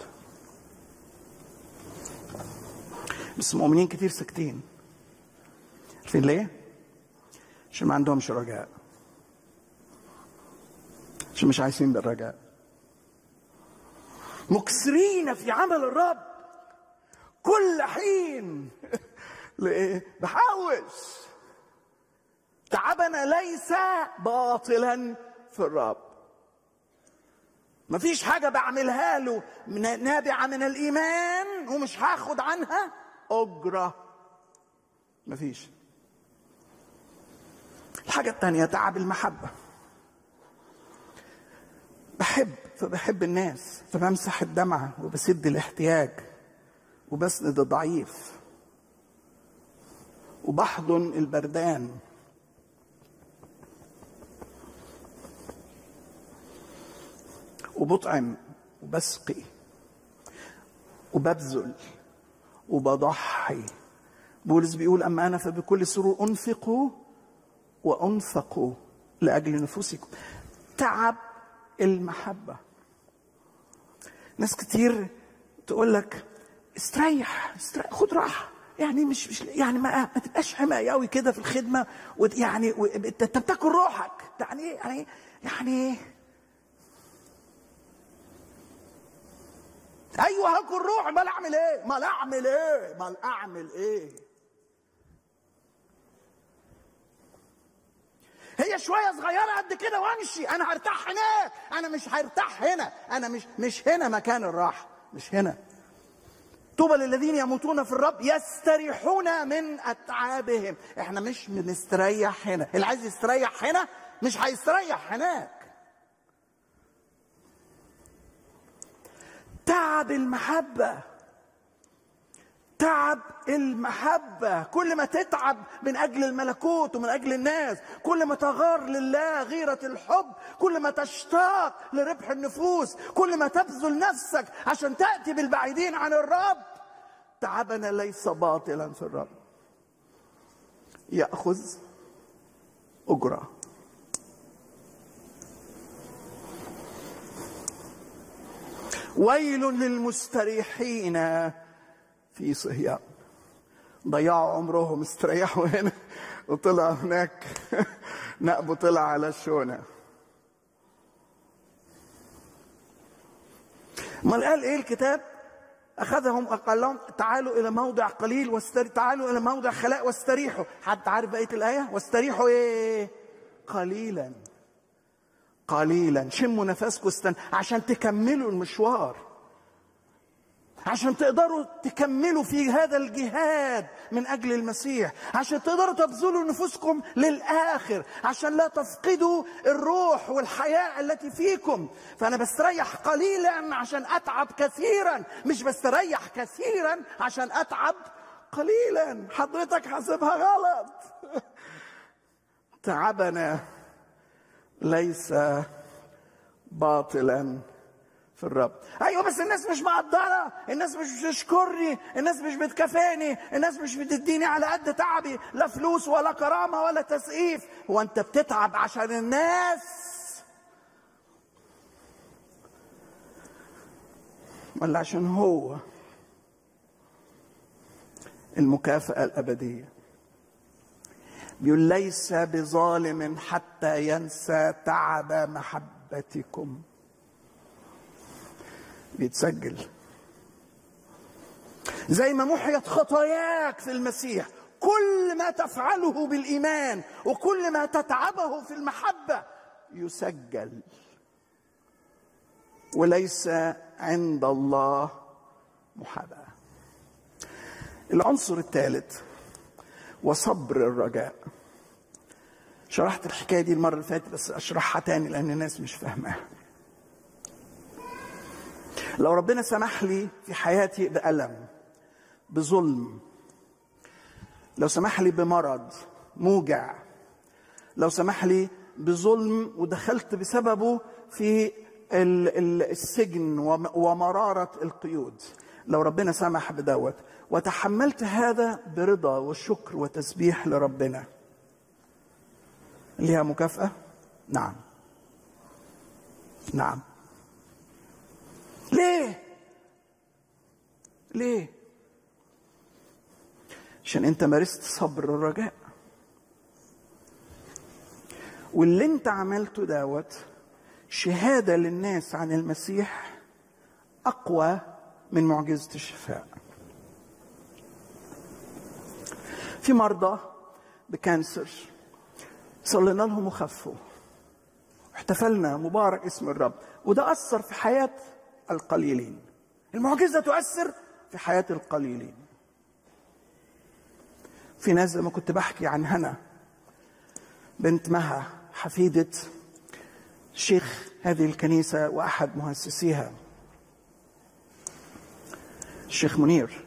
B: بس مؤمنين كتير ساكتين عارفين ليه؟ عشان ما عندهمش رجاء عشان مش عايزين بالرجاء مكسرين في عمل الرب كل حين لإيه؟ بحوش تعبنا ليس باطلا في الرب مفيش حاجة بعملها له من نابعة من الإيمان ومش هاخد عنها أجرة مفيش الحاجة التانية تعب المحبة بحب فبحب الناس فبمسح الدمعة وبسد الاحتياج وبسند الضعيف وبحضن البردان وبطعم وبسقي وببذل وبضحي بولس بيقول اما انا فبكل سرور انفق وانفق لاجل نفوسكم تعب المحبه ناس كتير تقول لك استريح, استريح خد راحه يعني مش مش يعني ما, ما تبقاش حماية قوي كده في الخدمه ويعني انت بتاكل روحك يعني ايه يعني يعني ايوه هاكل روح ما اعمل ايه ما اعمل ايه ما اعمل ايه هي شويه صغيره قد كده وامشي انا هرتاح هناك انا مش هرتاح هنا انا مش مش هنا مكان الراحه مش هنا طوبى للذين يموتون في الرب يستريحون من اتعابهم احنا مش بنستريح هنا اللي عايز يستريح هنا مش هيستريح هناك تعب المحبة تعب المحبة كل ما تتعب من أجل الملكوت ومن أجل الناس كل ما تغار لله غيرة الحب كل ما تشتاق لربح النفوس كل ما تبذل نفسك عشان تأتي بالبعيدين عن الرب تعبنا ليس باطلا في الرب يأخذ أجره ويل للمستريحين في صهيون ضيعوا عمرهم استريحوا هنا وطلعوا هناك نقبوا طلع على الشونة امال قال ايه الكتاب اخذهم وقال لهم تعالوا الى موضع قليل واستري تعالوا الى موضع خلاء واستريحوا حد عارف بقيه الايه واستريحوا ايه قليلا قليلا شموا نفسكم استن عشان تكملوا المشوار عشان تقدروا تكملوا في هذا الجهاد من اجل المسيح عشان تقدروا تبذلوا نفوسكم للاخر عشان لا تفقدوا الروح والحياه التي فيكم فانا بستريح قليلا عشان اتعب كثيرا مش بستريح كثيرا عشان اتعب قليلا حضرتك حاسبها غلط تعبنا ليس باطلا في الرب ايوه بس الناس مش مقدره الناس مش بتشكرني الناس مش بتكافئني الناس مش بتديني على قد تعبي لا فلوس ولا كرامه ولا تسقيف هو انت بتتعب عشان الناس ولا عشان هو المكافاه الابديه بيقول ليس بظالم حتى ينسى تعب محبتكم بيتسجل زي ما محيت خطاياك في المسيح كل ما تفعله بالايمان وكل ما تتعبه في المحبه يسجل وليس عند الله محاباه العنصر الثالث وصبر الرجاء شرحت الحكايه دي المره اللي فاتت بس اشرحها تاني لان الناس مش فاهماها لو ربنا سمح لي في حياتي بألم بظلم لو سمح لي بمرض موجع لو سمح لي بظلم ودخلت بسببه في السجن ومرارة القيود لو ربنا سمح بدوت وتحملت هذا برضا وشكر وتسبيح لربنا ليها مكافأة؟ نعم نعم ليه؟ ليه؟ عشان انت مارست صبر الرجاء واللي انت عملته دوت شهاده للناس عن المسيح اقوى من معجزه الشفاء في مرضى بكانسر صلينا لهم وخفوا احتفلنا مبارك اسم الرب وده اثر في حياه القليلين المعجزه تؤثر في حياه القليلين في ناس زي ما كنت بحكي عن هنا بنت مها حفيده شيخ هذه الكنيسه واحد مؤسسيها الشيخ منير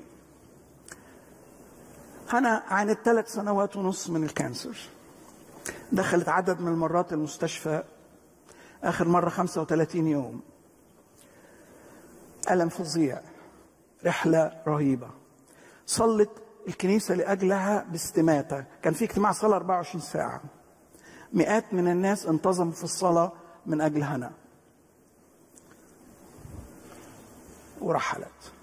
B: هنا عانت ثلاث سنوات ونص من الكانسر دخلت عدد من المرات المستشفى آخر مرة 35 يوم ألم فظيع رحلة رهيبة صلت الكنيسة لأجلها باستماتة كان في اجتماع صلاة 24 ساعة مئات من الناس انتظموا في الصلاة من أجل هنا ورحلت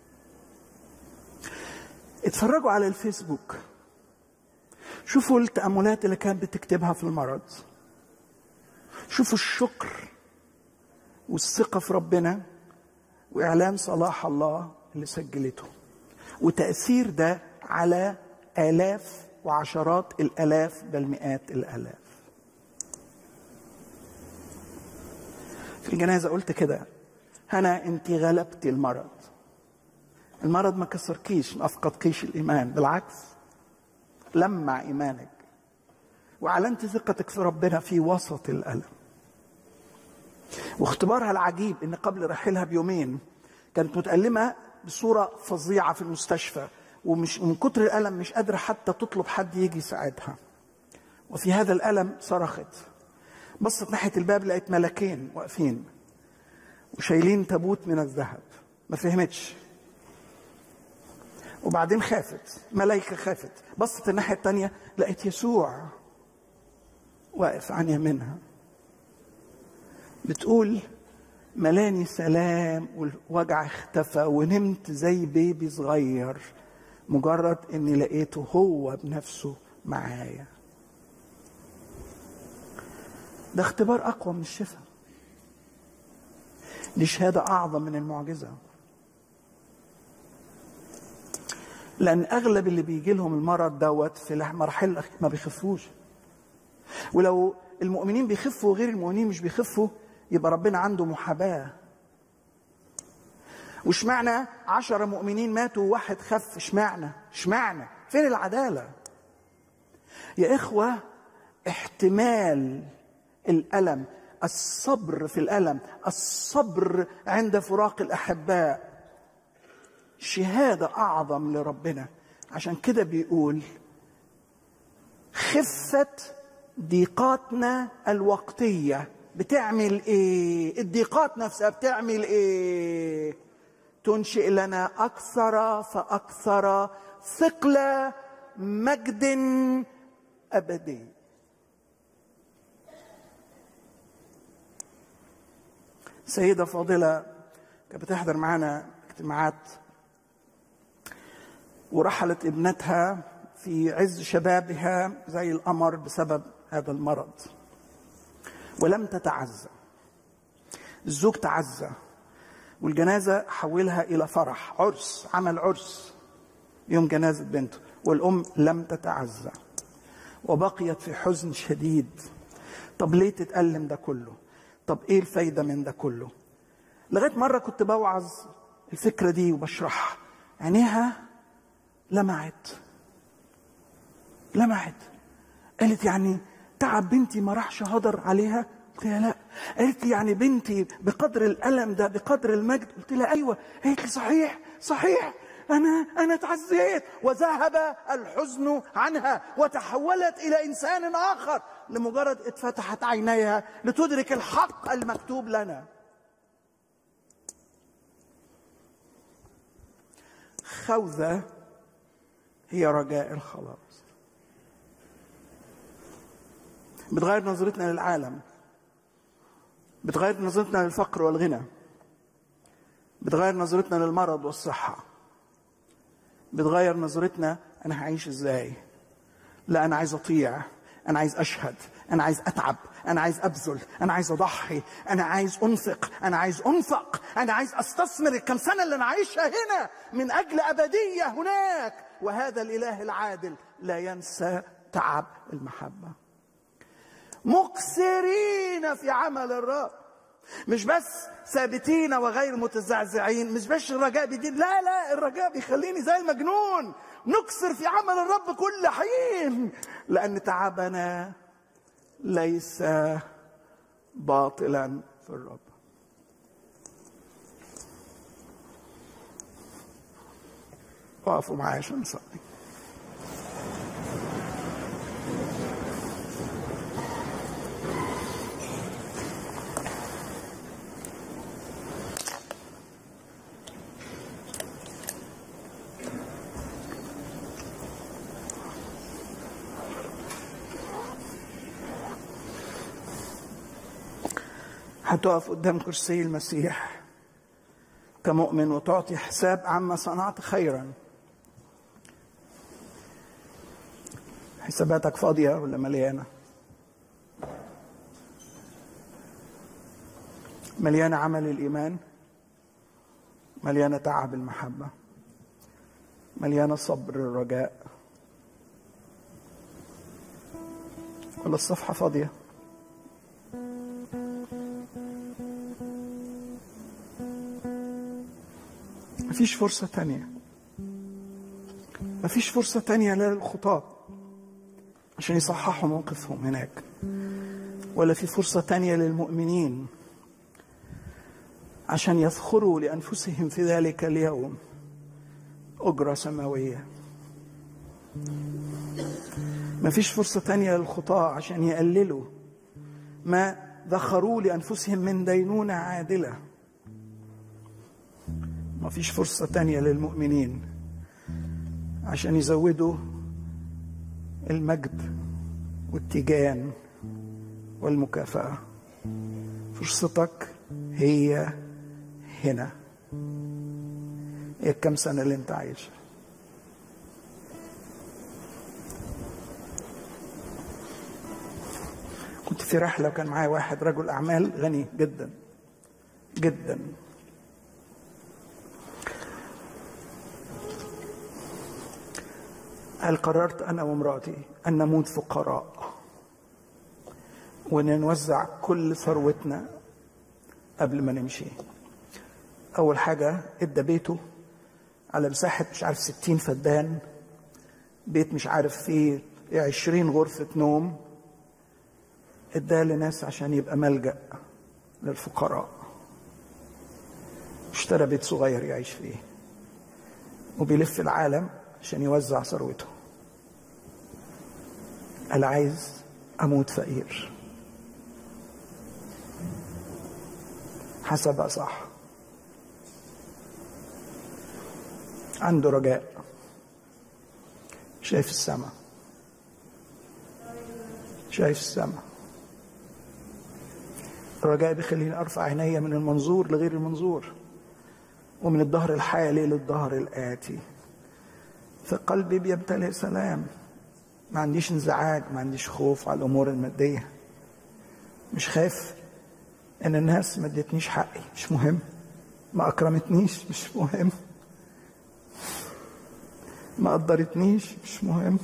B: اتفرجوا على الفيسبوك شوفوا التأملات اللي كانت بتكتبها في المرض شوفوا الشكر والثقة في ربنا وإعلان صلاح الله اللي سجلته وتأثير ده على آلاف وعشرات الآلاف بل مئات الآلاف في الجنازة قلت كده هنا أنت غلبت المرض المرض ما كسركيش ما أفقدكيش الإيمان بالعكس لمع إيمانك وأعلنت ثقتك في ربنا في وسط الألم واختبارها العجيب ان قبل رحيلها بيومين كانت متألمة بصورة فظيعة في المستشفى ومش من كتر الألم مش قادرة حتى تطلب حد يجي يساعدها وفي هذا الألم صرخت بصت ناحية الباب لقيت ملكين واقفين وشايلين تابوت من الذهب ما فهمتش وبعدين خافت ملايكة خافت بصت الناحية التانية لقيت يسوع واقف عن يمينها بتقول ملاني سلام والوجع اختفى ونمت زي بيبي صغير مجرد اني لقيته هو بنفسه معايا ده اختبار اقوى من الشفاء دي شهاده اعظم من المعجزه لان اغلب اللي بيجي لهم المرض دوت في المراحل ما بيخفوش ولو المؤمنين بيخفوا وغير المؤمنين مش بيخفوا يبقى ربنا عنده محاباة واشمعنى عشرة مؤمنين ماتوا وواحد خف اشمعنى اشمعنى فين العدالة يا إخوة احتمال الألم الصبر في الألم الصبر عند فراق الأحباء شهادة أعظم لربنا عشان كده بيقول خفة ضيقاتنا الوقتيه بتعمل ايه الضيقات نفسها بتعمل ايه تنشئ لنا اكثر فاكثر ثقل مجد ابدي سيده فاضله كانت بتحضر معانا اجتماعات ورحلت ابنتها في عز شبابها زي القمر بسبب هذا المرض ولم تتعزى الزوج تعزى والجنازة حولها إلى فرح عرس عمل عرس يوم جنازة بنته والأم لم تتعزى وبقيت في حزن شديد طب ليه تتألم ده كله طب ايه الفايدة من ده كله لغاية مرة كنت بوعظ الفكرة دي وبشرحها عينيها لمعت لمعت قالت يعني تعب بنتي ما راحش هدر عليها قلت لها لا قالت لي يعني بنتي بقدر الالم ده بقدر المجد قلت لها ايوه قالت لي صحيح صحيح انا انا تعزيت وذهب الحزن عنها وتحولت الى انسان اخر لمجرد اتفتحت عينيها لتدرك الحق المكتوب لنا خوذه هي رجاء الخلاص بتغير نظرتنا للعالم بتغير نظرتنا للفقر والغنى بتغير نظرتنا للمرض والصحة بتغير نظرتنا أنا هعيش إزاي لا أنا عايز أطيع أنا عايز أشهد أنا عايز أتعب أنا عايز أبذل أنا عايز أضحي أنا عايز أنفق أنا عايز أنفق أنا عايز أستثمر الكم سنة اللي أنا عايشها هنا من أجل أبدية هناك وهذا الإله العادل لا ينسى تعب المحبة مقصرين في عمل الرب مش بس ثابتين وغير متزعزعين مش بس الرجاء بيدين لا لا الرجاء بيخليني زي المجنون نكسر في عمل الرب كل حين لأن تعبنا ليس باطلا في الرب وقفوا معايا عشان نصلي هتقف قدام كرسي المسيح كمؤمن وتعطي حساب عما صنعت خيرا حساباتك فاضية ولا مليانة مليانة عمل الإيمان مليانة تعب المحبة مليانة صبر الرجاء ولا الصفحة فاضية مفيش فرصة تانية مفيش فرصة تانية للخطاة عشان يصححوا موقفهم هناك ولا في فرصة تانية للمؤمنين عشان يفخروا لأنفسهم في ذلك اليوم أجرة سماوية مفيش فرصة تانية للخطاة عشان يقللوا ما ذخروا لأنفسهم من دينونة عادلة ما فيش فرصة تانية للمؤمنين عشان يزودوا المجد والتيجان والمكافأة فرصتك هي هنا هي كم سنة اللي انت عايشها كنت في رحلة وكان معايا واحد رجل أعمال غني جدا جدا هل قررت أنا وامرأتي أن نموت فقراء وأن نوزع كل ثروتنا قبل ما نمشي أول حاجة إدى بيته على مساحة مش عارف ستين فدان بيت مش عارف فيه عشرين غرفة نوم اداه لناس عشان يبقى ملجأ للفقراء اشترى بيت صغير يعيش فيه وبيلف العالم عشان يوزع ثروته قال عايز اموت فقير حسبها صح عنده رجاء شايف السماء شايف السماء الرجاء بيخليني ارفع عيني من المنظور لغير المنظور ومن الظهر الحالي للظهر الآتي فقلبي بيمتلئ سلام ما عنديش انزعاج ما عنديش خوف على الأمور المادية مش خايف إن الناس ما ادتنيش حقي مش مهم ما أكرمتنيش مش مهم ما قدرتنيش مش مهم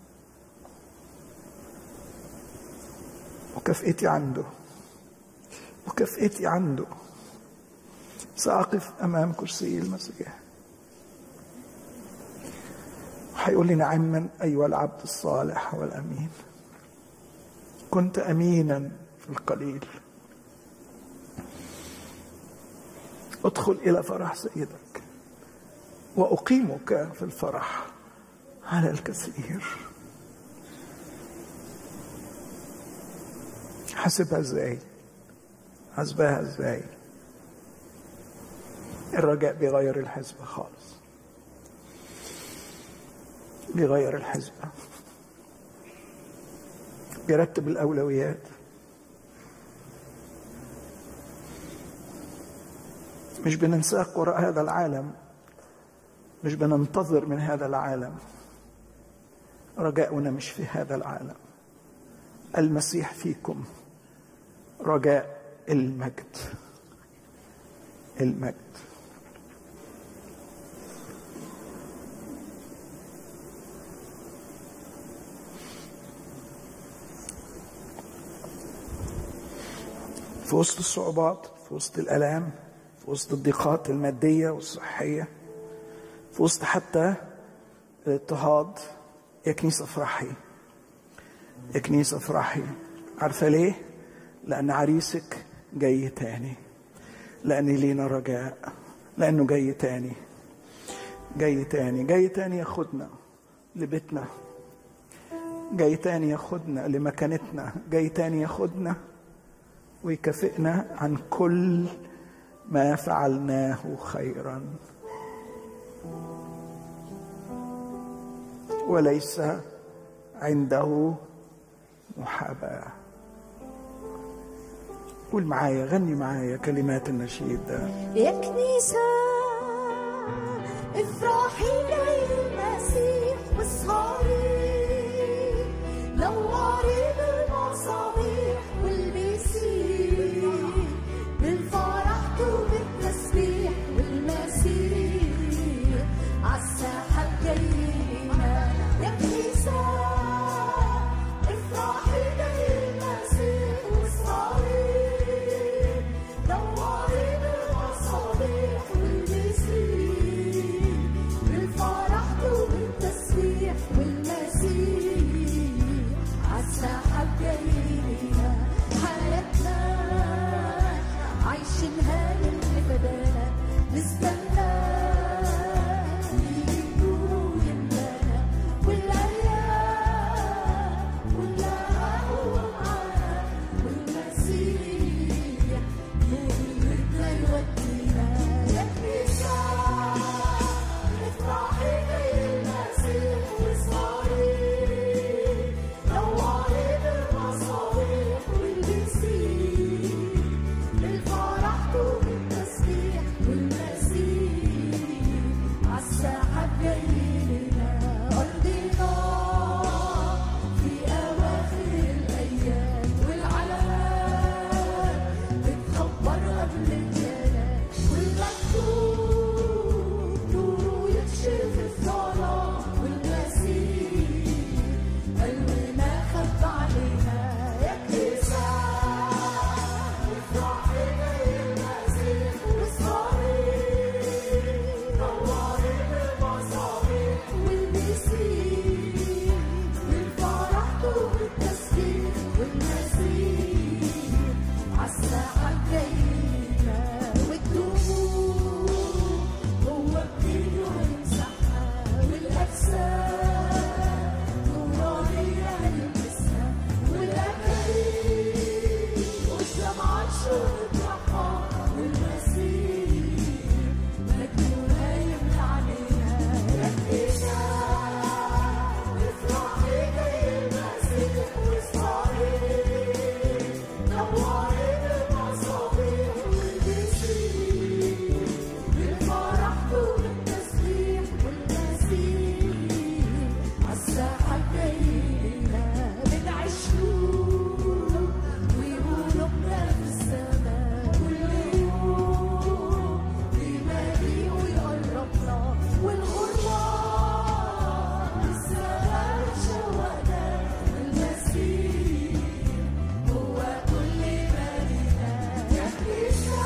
B: مكافئتي عنده مكافئتي عنده سأقف أمام كرسي المسيح وحيقول لي نعما أيها العبد الصالح والأمين كنت أمينا في القليل ادخل إلى فرح سيدك وأقيمك في الفرح على الكثير حاسبها ازاي حاسبها ازاي الرجاء بيغير الحسبة خالص بيغير الحسبة بيرتب الأولويات مش بننساق وراء هذا العالم مش بننتظر من هذا العالم رجاؤنا مش في هذا العالم المسيح فيكم رجاء المجد المجد في وسط الصعوبات في وسط الالام في وسط الضيقات الماديه والصحيه في وسط حتى الاضطهاد يا كنيسه افرحي يا كنيسه افرحي عارفه ليه لان عريسك جاي تاني لان لينا رجاء لانه جاي تاني جاي تاني جاي تاني ياخدنا لبيتنا جاي تاني ياخدنا لمكانتنا جاي تاني ياخدنا ويكافئنا عن كل ما فعلناه خيرا وليس عنده محاباه قول معايا غني معايا كلمات النشيد ده
A: يا كنيسة افرحي للمسيح واصهري نوري بالمصابيح والمسيح بالفرح وبالتسبيح والمسيح عالساحة جايين يا كنيسة افرحي للمسيح واصهري نوري بالمصابيح والمسيح بالفرح وبالتسبيح والمسيح عالساحة جايين حياتنا عايشينها للفدانا نستنى يجي النور يملانا والايام كلها هو معانا والمسيح نورنا يودينا يا كنيسة افرحي للمسيح واصهري نوري بالمصابيح والمسيح بالفرح وبالتسبيح والمسيح عالساحة جايلنا أرضنا في أواخر الأيام والعلامات بتخبر قبل الجلال والمكتوب نوره يكشف الظلام والمسيح قلبنا خف علينا يا كنيسة افرحي للمسيح واصهري نوري بالمصابيح والمسيح بالفرح والتسبيح والمسيح عالساحة جاينا والدموع هو بإيده يمسحها والأجساد نورانية يلبسها والأكاليل والدمعات شرطها والمسيح مجنونة يملى علينا يا كنيسة افرحي للمسيح واصهري نوري بالمصابيح والمسيح بالفرح وبالتسبيح والمسيح عالساحة جايلنا بنعيش نور ويقولوا بنا في السماء كل يوم بينادي ويقربنا والغربة السماء شوقنا المسيح هو كل ما لينا يا كنيسة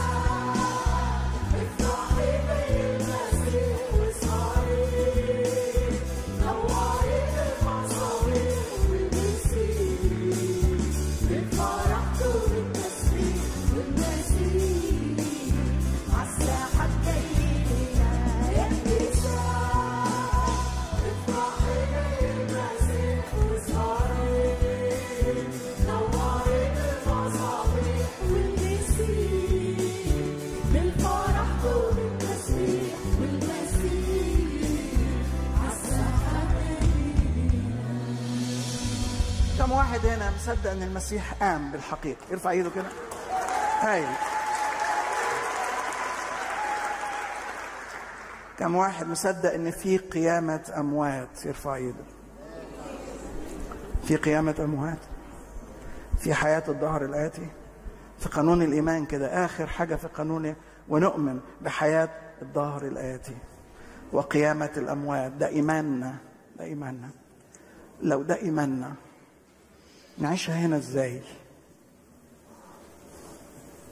A: افرحي بالمسيح واصهري نوري بالمصابيح والمسيح بالفرح وبالتسبيح والمسيح عالساحة جايلنا يا كنيسة افرحي بالمسيح واصهري نوري بالمصابيح والمسيح بالفرح وبالتسبيح والمسيح عالساحة
B: كم واحد هنا مصدق ان المسيح قام بالحقيقه يرفع ايده كده هايل كم واحد مصدق ان في قيامه اموات يرفع ايده في قيامه اموات في حياه الظهر الاتي في قانون الايمان كده اخر حاجه في قانون ونؤمن بحياه الظهر الاتي وقيامه الاموات ده ايماننا ده ايماننا لو ده ايماننا نعيشها هنا ازاي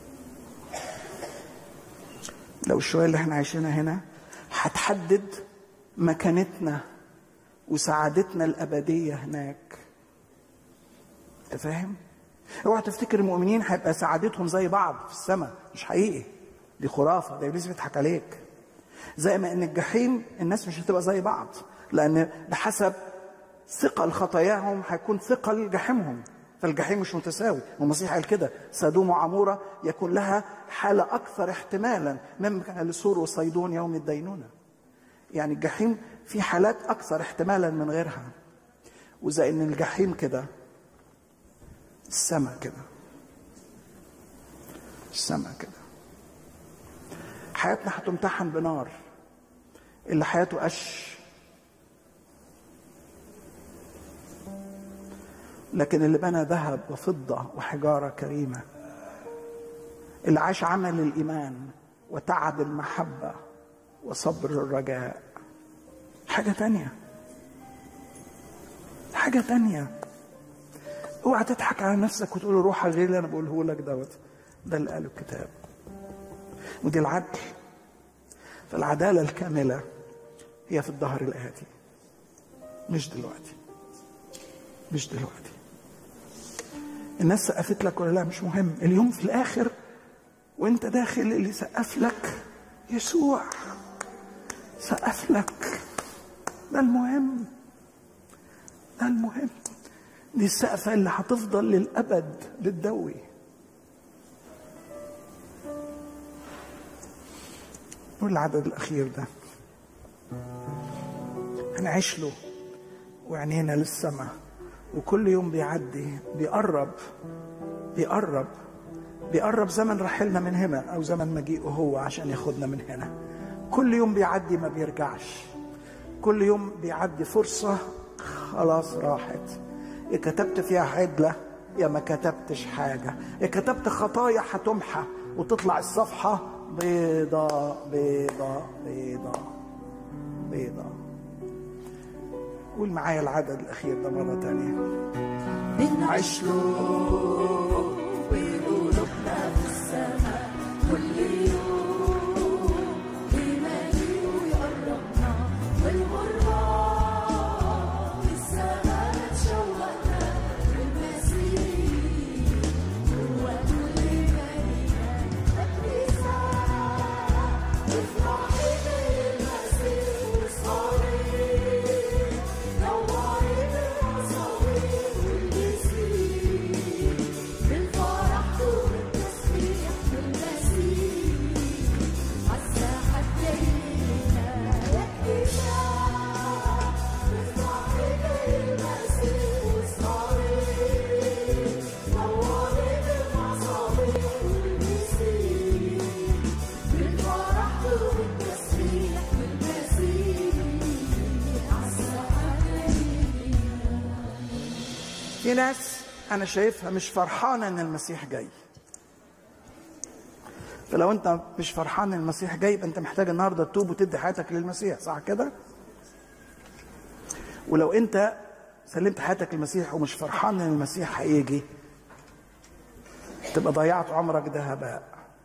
B: لو الشوية اللي احنا عايشينها هنا هتحدد مكانتنا وسعادتنا الأبدية هناك انت فاهم؟ اوعى تفتكر المؤمنين هيبقى سعادتهم زي بعض في السماء مش حقيقي دي خرافة ده إبليس بيضحك عليك زي ما ان الجحيم الناس مش هتبقى زي بعض لان بحسب ثقل خطاياهم هيكون ثقل جحيمهم فالجحيم مش متساوي والمسيح قال كده سدوم وعمورة يكون لها حالة أكثر احتمالا مما كان لسور وصيدون يوم الدينونة يعني الجحيم في حالات أكثر احتمالا من غيرها وزي إن الجحيم كده السماء كده السماء كده حياتنا هتمتحن بنار اللي حياته قش لكن اللي بنى ذهب وفضة وحجارة كريمة اللي عاش عمل الإيمان وتعب المحبة وصبر الرجاء حاجة تانية حاجة تانية اوعى تضحك على نفسك وتقول روح غير اللي انا بقوله لك دوت ده اللي قاله الكتاب ودي العدل فالعدالة الكاملة هي في الظهر الآتي مش دلوقتي مش دلوقتي الناس سقفت لك ولا لا مش مهم اليوم في الآخر وانت داخل اللي سقف لك يسوع سقف لك ده المهم ده المهم دي السقفة اللي هتفضل للأبد للدوي والعدد الأخير ده هنعيش له وعينينا للسماء وكل يوم بيعدي بيقرب بيقرب بيقرب زمن رحلنا من هنا أو زمن مجيئه هو عشان ياخدنا من هنا كل يوم بيعدي ما بيرجعش كل يوم بيعدي فرصة خلاص راحت يا كتبت فيها عدلة يا ما كتبتش حاجة يا كتبت خطايا هتمحى وتطلع الصفحة بيضة بيضة بيضة بيضة قول معايا العدد الأخير ده مرة تانية
C: بنعيش له وقلوبنا في السماء كل يوم بيمالي ويقربنا والغربة في السماء تشوقنا للمسيح هو كل مالنا تكريسة افرحي بالمسيح والصليب نوري بالمصابيح والمسيح بالفرح والتسبيح بالمسيح عالساحة تجينا يكفينا افرحي بالمسيح والصليب نوري بالمصابيح والمسيح بالفرح والتسبيح بالمسيح عالساحة تجينا
B: في ناس أنا شايفها مش فرحانة إن المسيح جاي فلو أنت مش فرحان إن المسيح جاي يبقى أنت محتاج النهاردة تتوب وتدي حياتك للمسيح صح كده؟ ولو أنت سلمت حياتك للمسيح ومش فرحان إن المسيح هيجي تبقى ضيعت عمرك ده هباء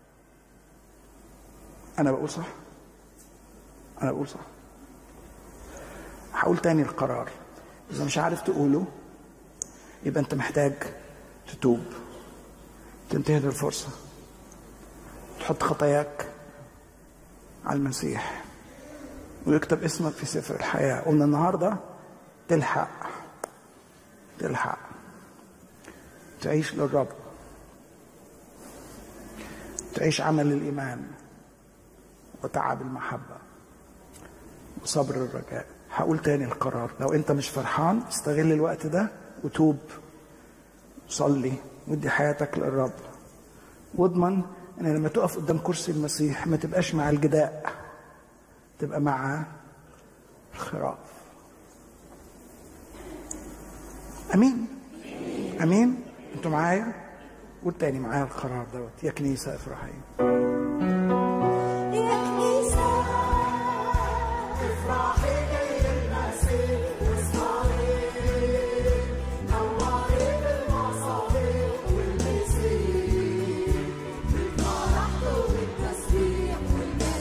B: أنا بقول صح؟ أنا بقول صح؟ هقول تاني القرار إذا مش عارف تقوله يبقى انت محتاج تتوب تنتهي الفرصة تحط خطاياك على المسيح ويكتب اسمك في سفر الحياة ومن النهاردة تلحق تلحق تعيش للرب تعيش عمل الإيمان وتعب المحبة وصبر الرجاء هقول تاني القرار لو انت مش فرحان استغل الوقت ده وتوب صلي ودي حياتك للرب واضمن ان لما تقف قدام كرسي المسيح ما تبقاش مع الجداء تبقى مع الخراف امين امين انتوا معايا والتاني معايا القرار دوت يا كنيسه افرحي
C: يا كنيسة افرحي بالمسيح والصليب نوري بالمصابيح والمسيح بالفرح والتسبيح والمسيح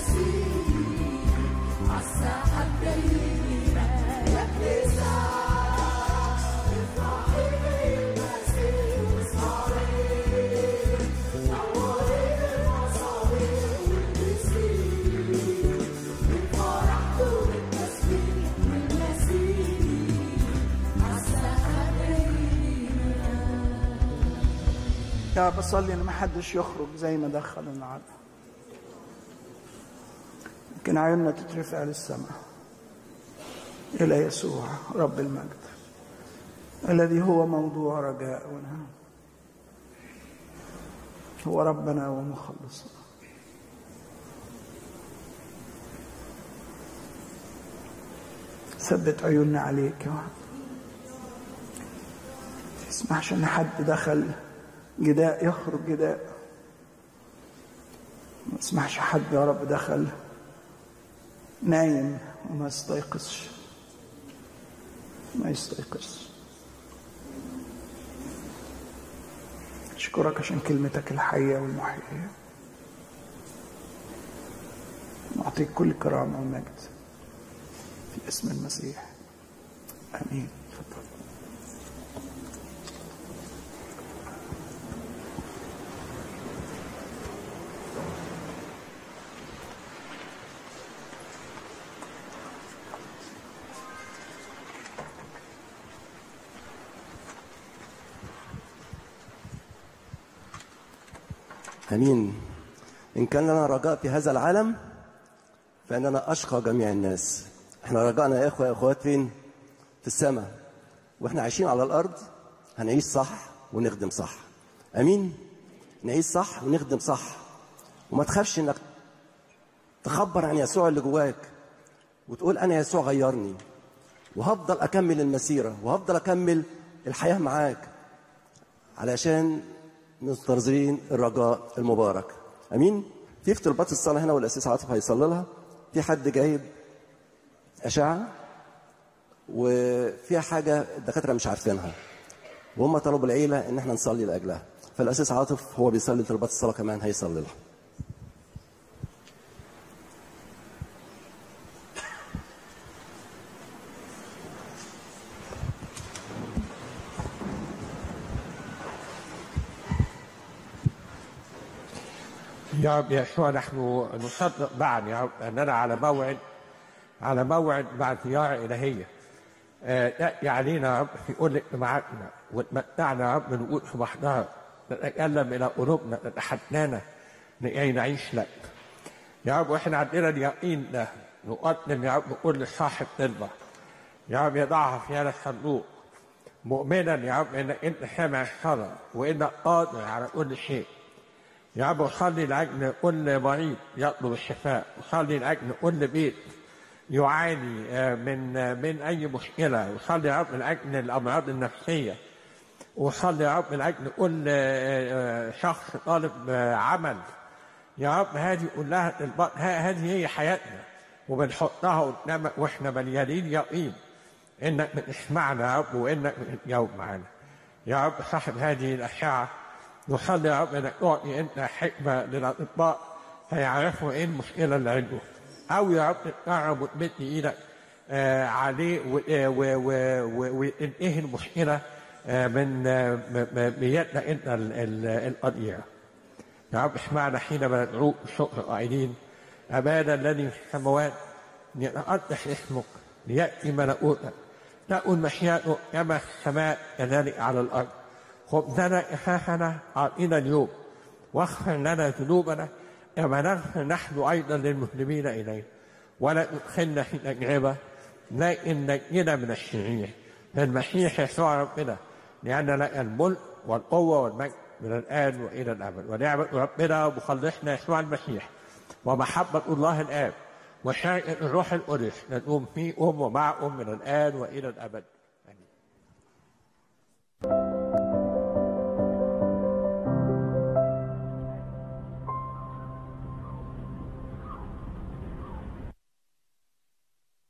B: يا بصلي ان ما حدش يخرج زي ما دخل النهارده لكن عيوننا تترفع للسماء الى يسوع رب المجد الذي هو موضوع رجاؤنا هو ربنا ومخلصنا ثبت عيوننا عليك يا رب تسمحش ان حد دخل جداء يخرج جداء ما تسمحش حد يا رب دخل نايم وما يستيقظش ما يستيقظش أشكرك عشان كلمتك الحية والمحيية نعطيك كل كرامة ومجد في اسم المسيح آمين تفضل
D: امين ان كان لنا رجاء في هذا العالم فاننا اشقى جميع الناس احنا رجعنا يا اخوه يا اخوات فين في السماء واحنا عايشين على الارض هنعيش صح ونخدم صح امين نعيش صح ونخدم صح وما تخافش انك تخبر عن يسوع اللي جواك وتقول انا يسوع غيرني وهفضل اكمل المسيره وهفضل اكمل الحياه معاك علشان منتظرين الرجاء المبارك امين في اختلافات الصلاه هنا والاسيس عاطف هيصلي لها في حد جايب اشعه وفيها حاجه الدكاتره مش عارفينها وهم طلبوا العيله ان احنا نصلي لاجلها فالاسيس عاطف هو بيصلي طلبات الصلاه كمان هيصلي لها
E: يا رب يسوع نحن نصدق معا يا رب اننا على موعد على موعد مع زياره الهيه آه، تأتي علينا يا رب في كل اجتماعاتنا وتمتعنا يا رب من وجود في محضرك تتكلم الى قلوبنا تتحدانا لكي نعيش لك يا رب واحنا عندنا اليقين ده نقدم يا رب كل صاحب طلبه يا رب يضعها في هذا الصندوق مؤمنا يا رب انك انت سامع الصلاه وانك قادر على كل شيء يا رب أصلي لأجل كل مريض يطلب الشفاء أصلي لأجل كل بيت يعاني آه، من آه، من أي مشكلة أصلي يا رب لأجل الأمراض النفسية وصلي يا رب لأجل كل آه، آه، شخص طالب آه، عمل يا رب هذه كلها الب- ه- هذه هي حياتنا وبنحطها قدامك واحنا مليانين يقين انك بتسمعنا يا رب وانك بتجاوب معانا يا رب صاحب هذه الاشعه نصلي يا رب انك تعطي انت حكمه للاطباء هيعرفوا ايه المشكله اللي عنده او يا رب تقرب وتمد ايدك آه عليه و- آه، و- و- و- وتنتهي المشكله آه من آه، م- م- بيدك انت ال- ال- القديره يا رب اسمعنا حينما ندعوك بشكر قائلين أبانا الذي في السماوات ليتقدس اسمك ليأتي ملكوتك تكن مشيئتك كما في السماء كذلك على الأرض خبزنا كفافنا أعطنا اليوم واغفر لنا ذنوبنا كما نغفر نحن أيضا للمسلمين إلينا ولا تدخلنا في تجربة لكن نجنا من الشرير في المسيح يسوع ربنا لأن لك الملك والقوة والمجد من الآن وإلى الأبد ونعمة ربنا ومخلصنا يسوع المسيح ومحبة الله الآب وشركة الروح القدس نقوم فيكم ومعكم من الآن وإلى الأبد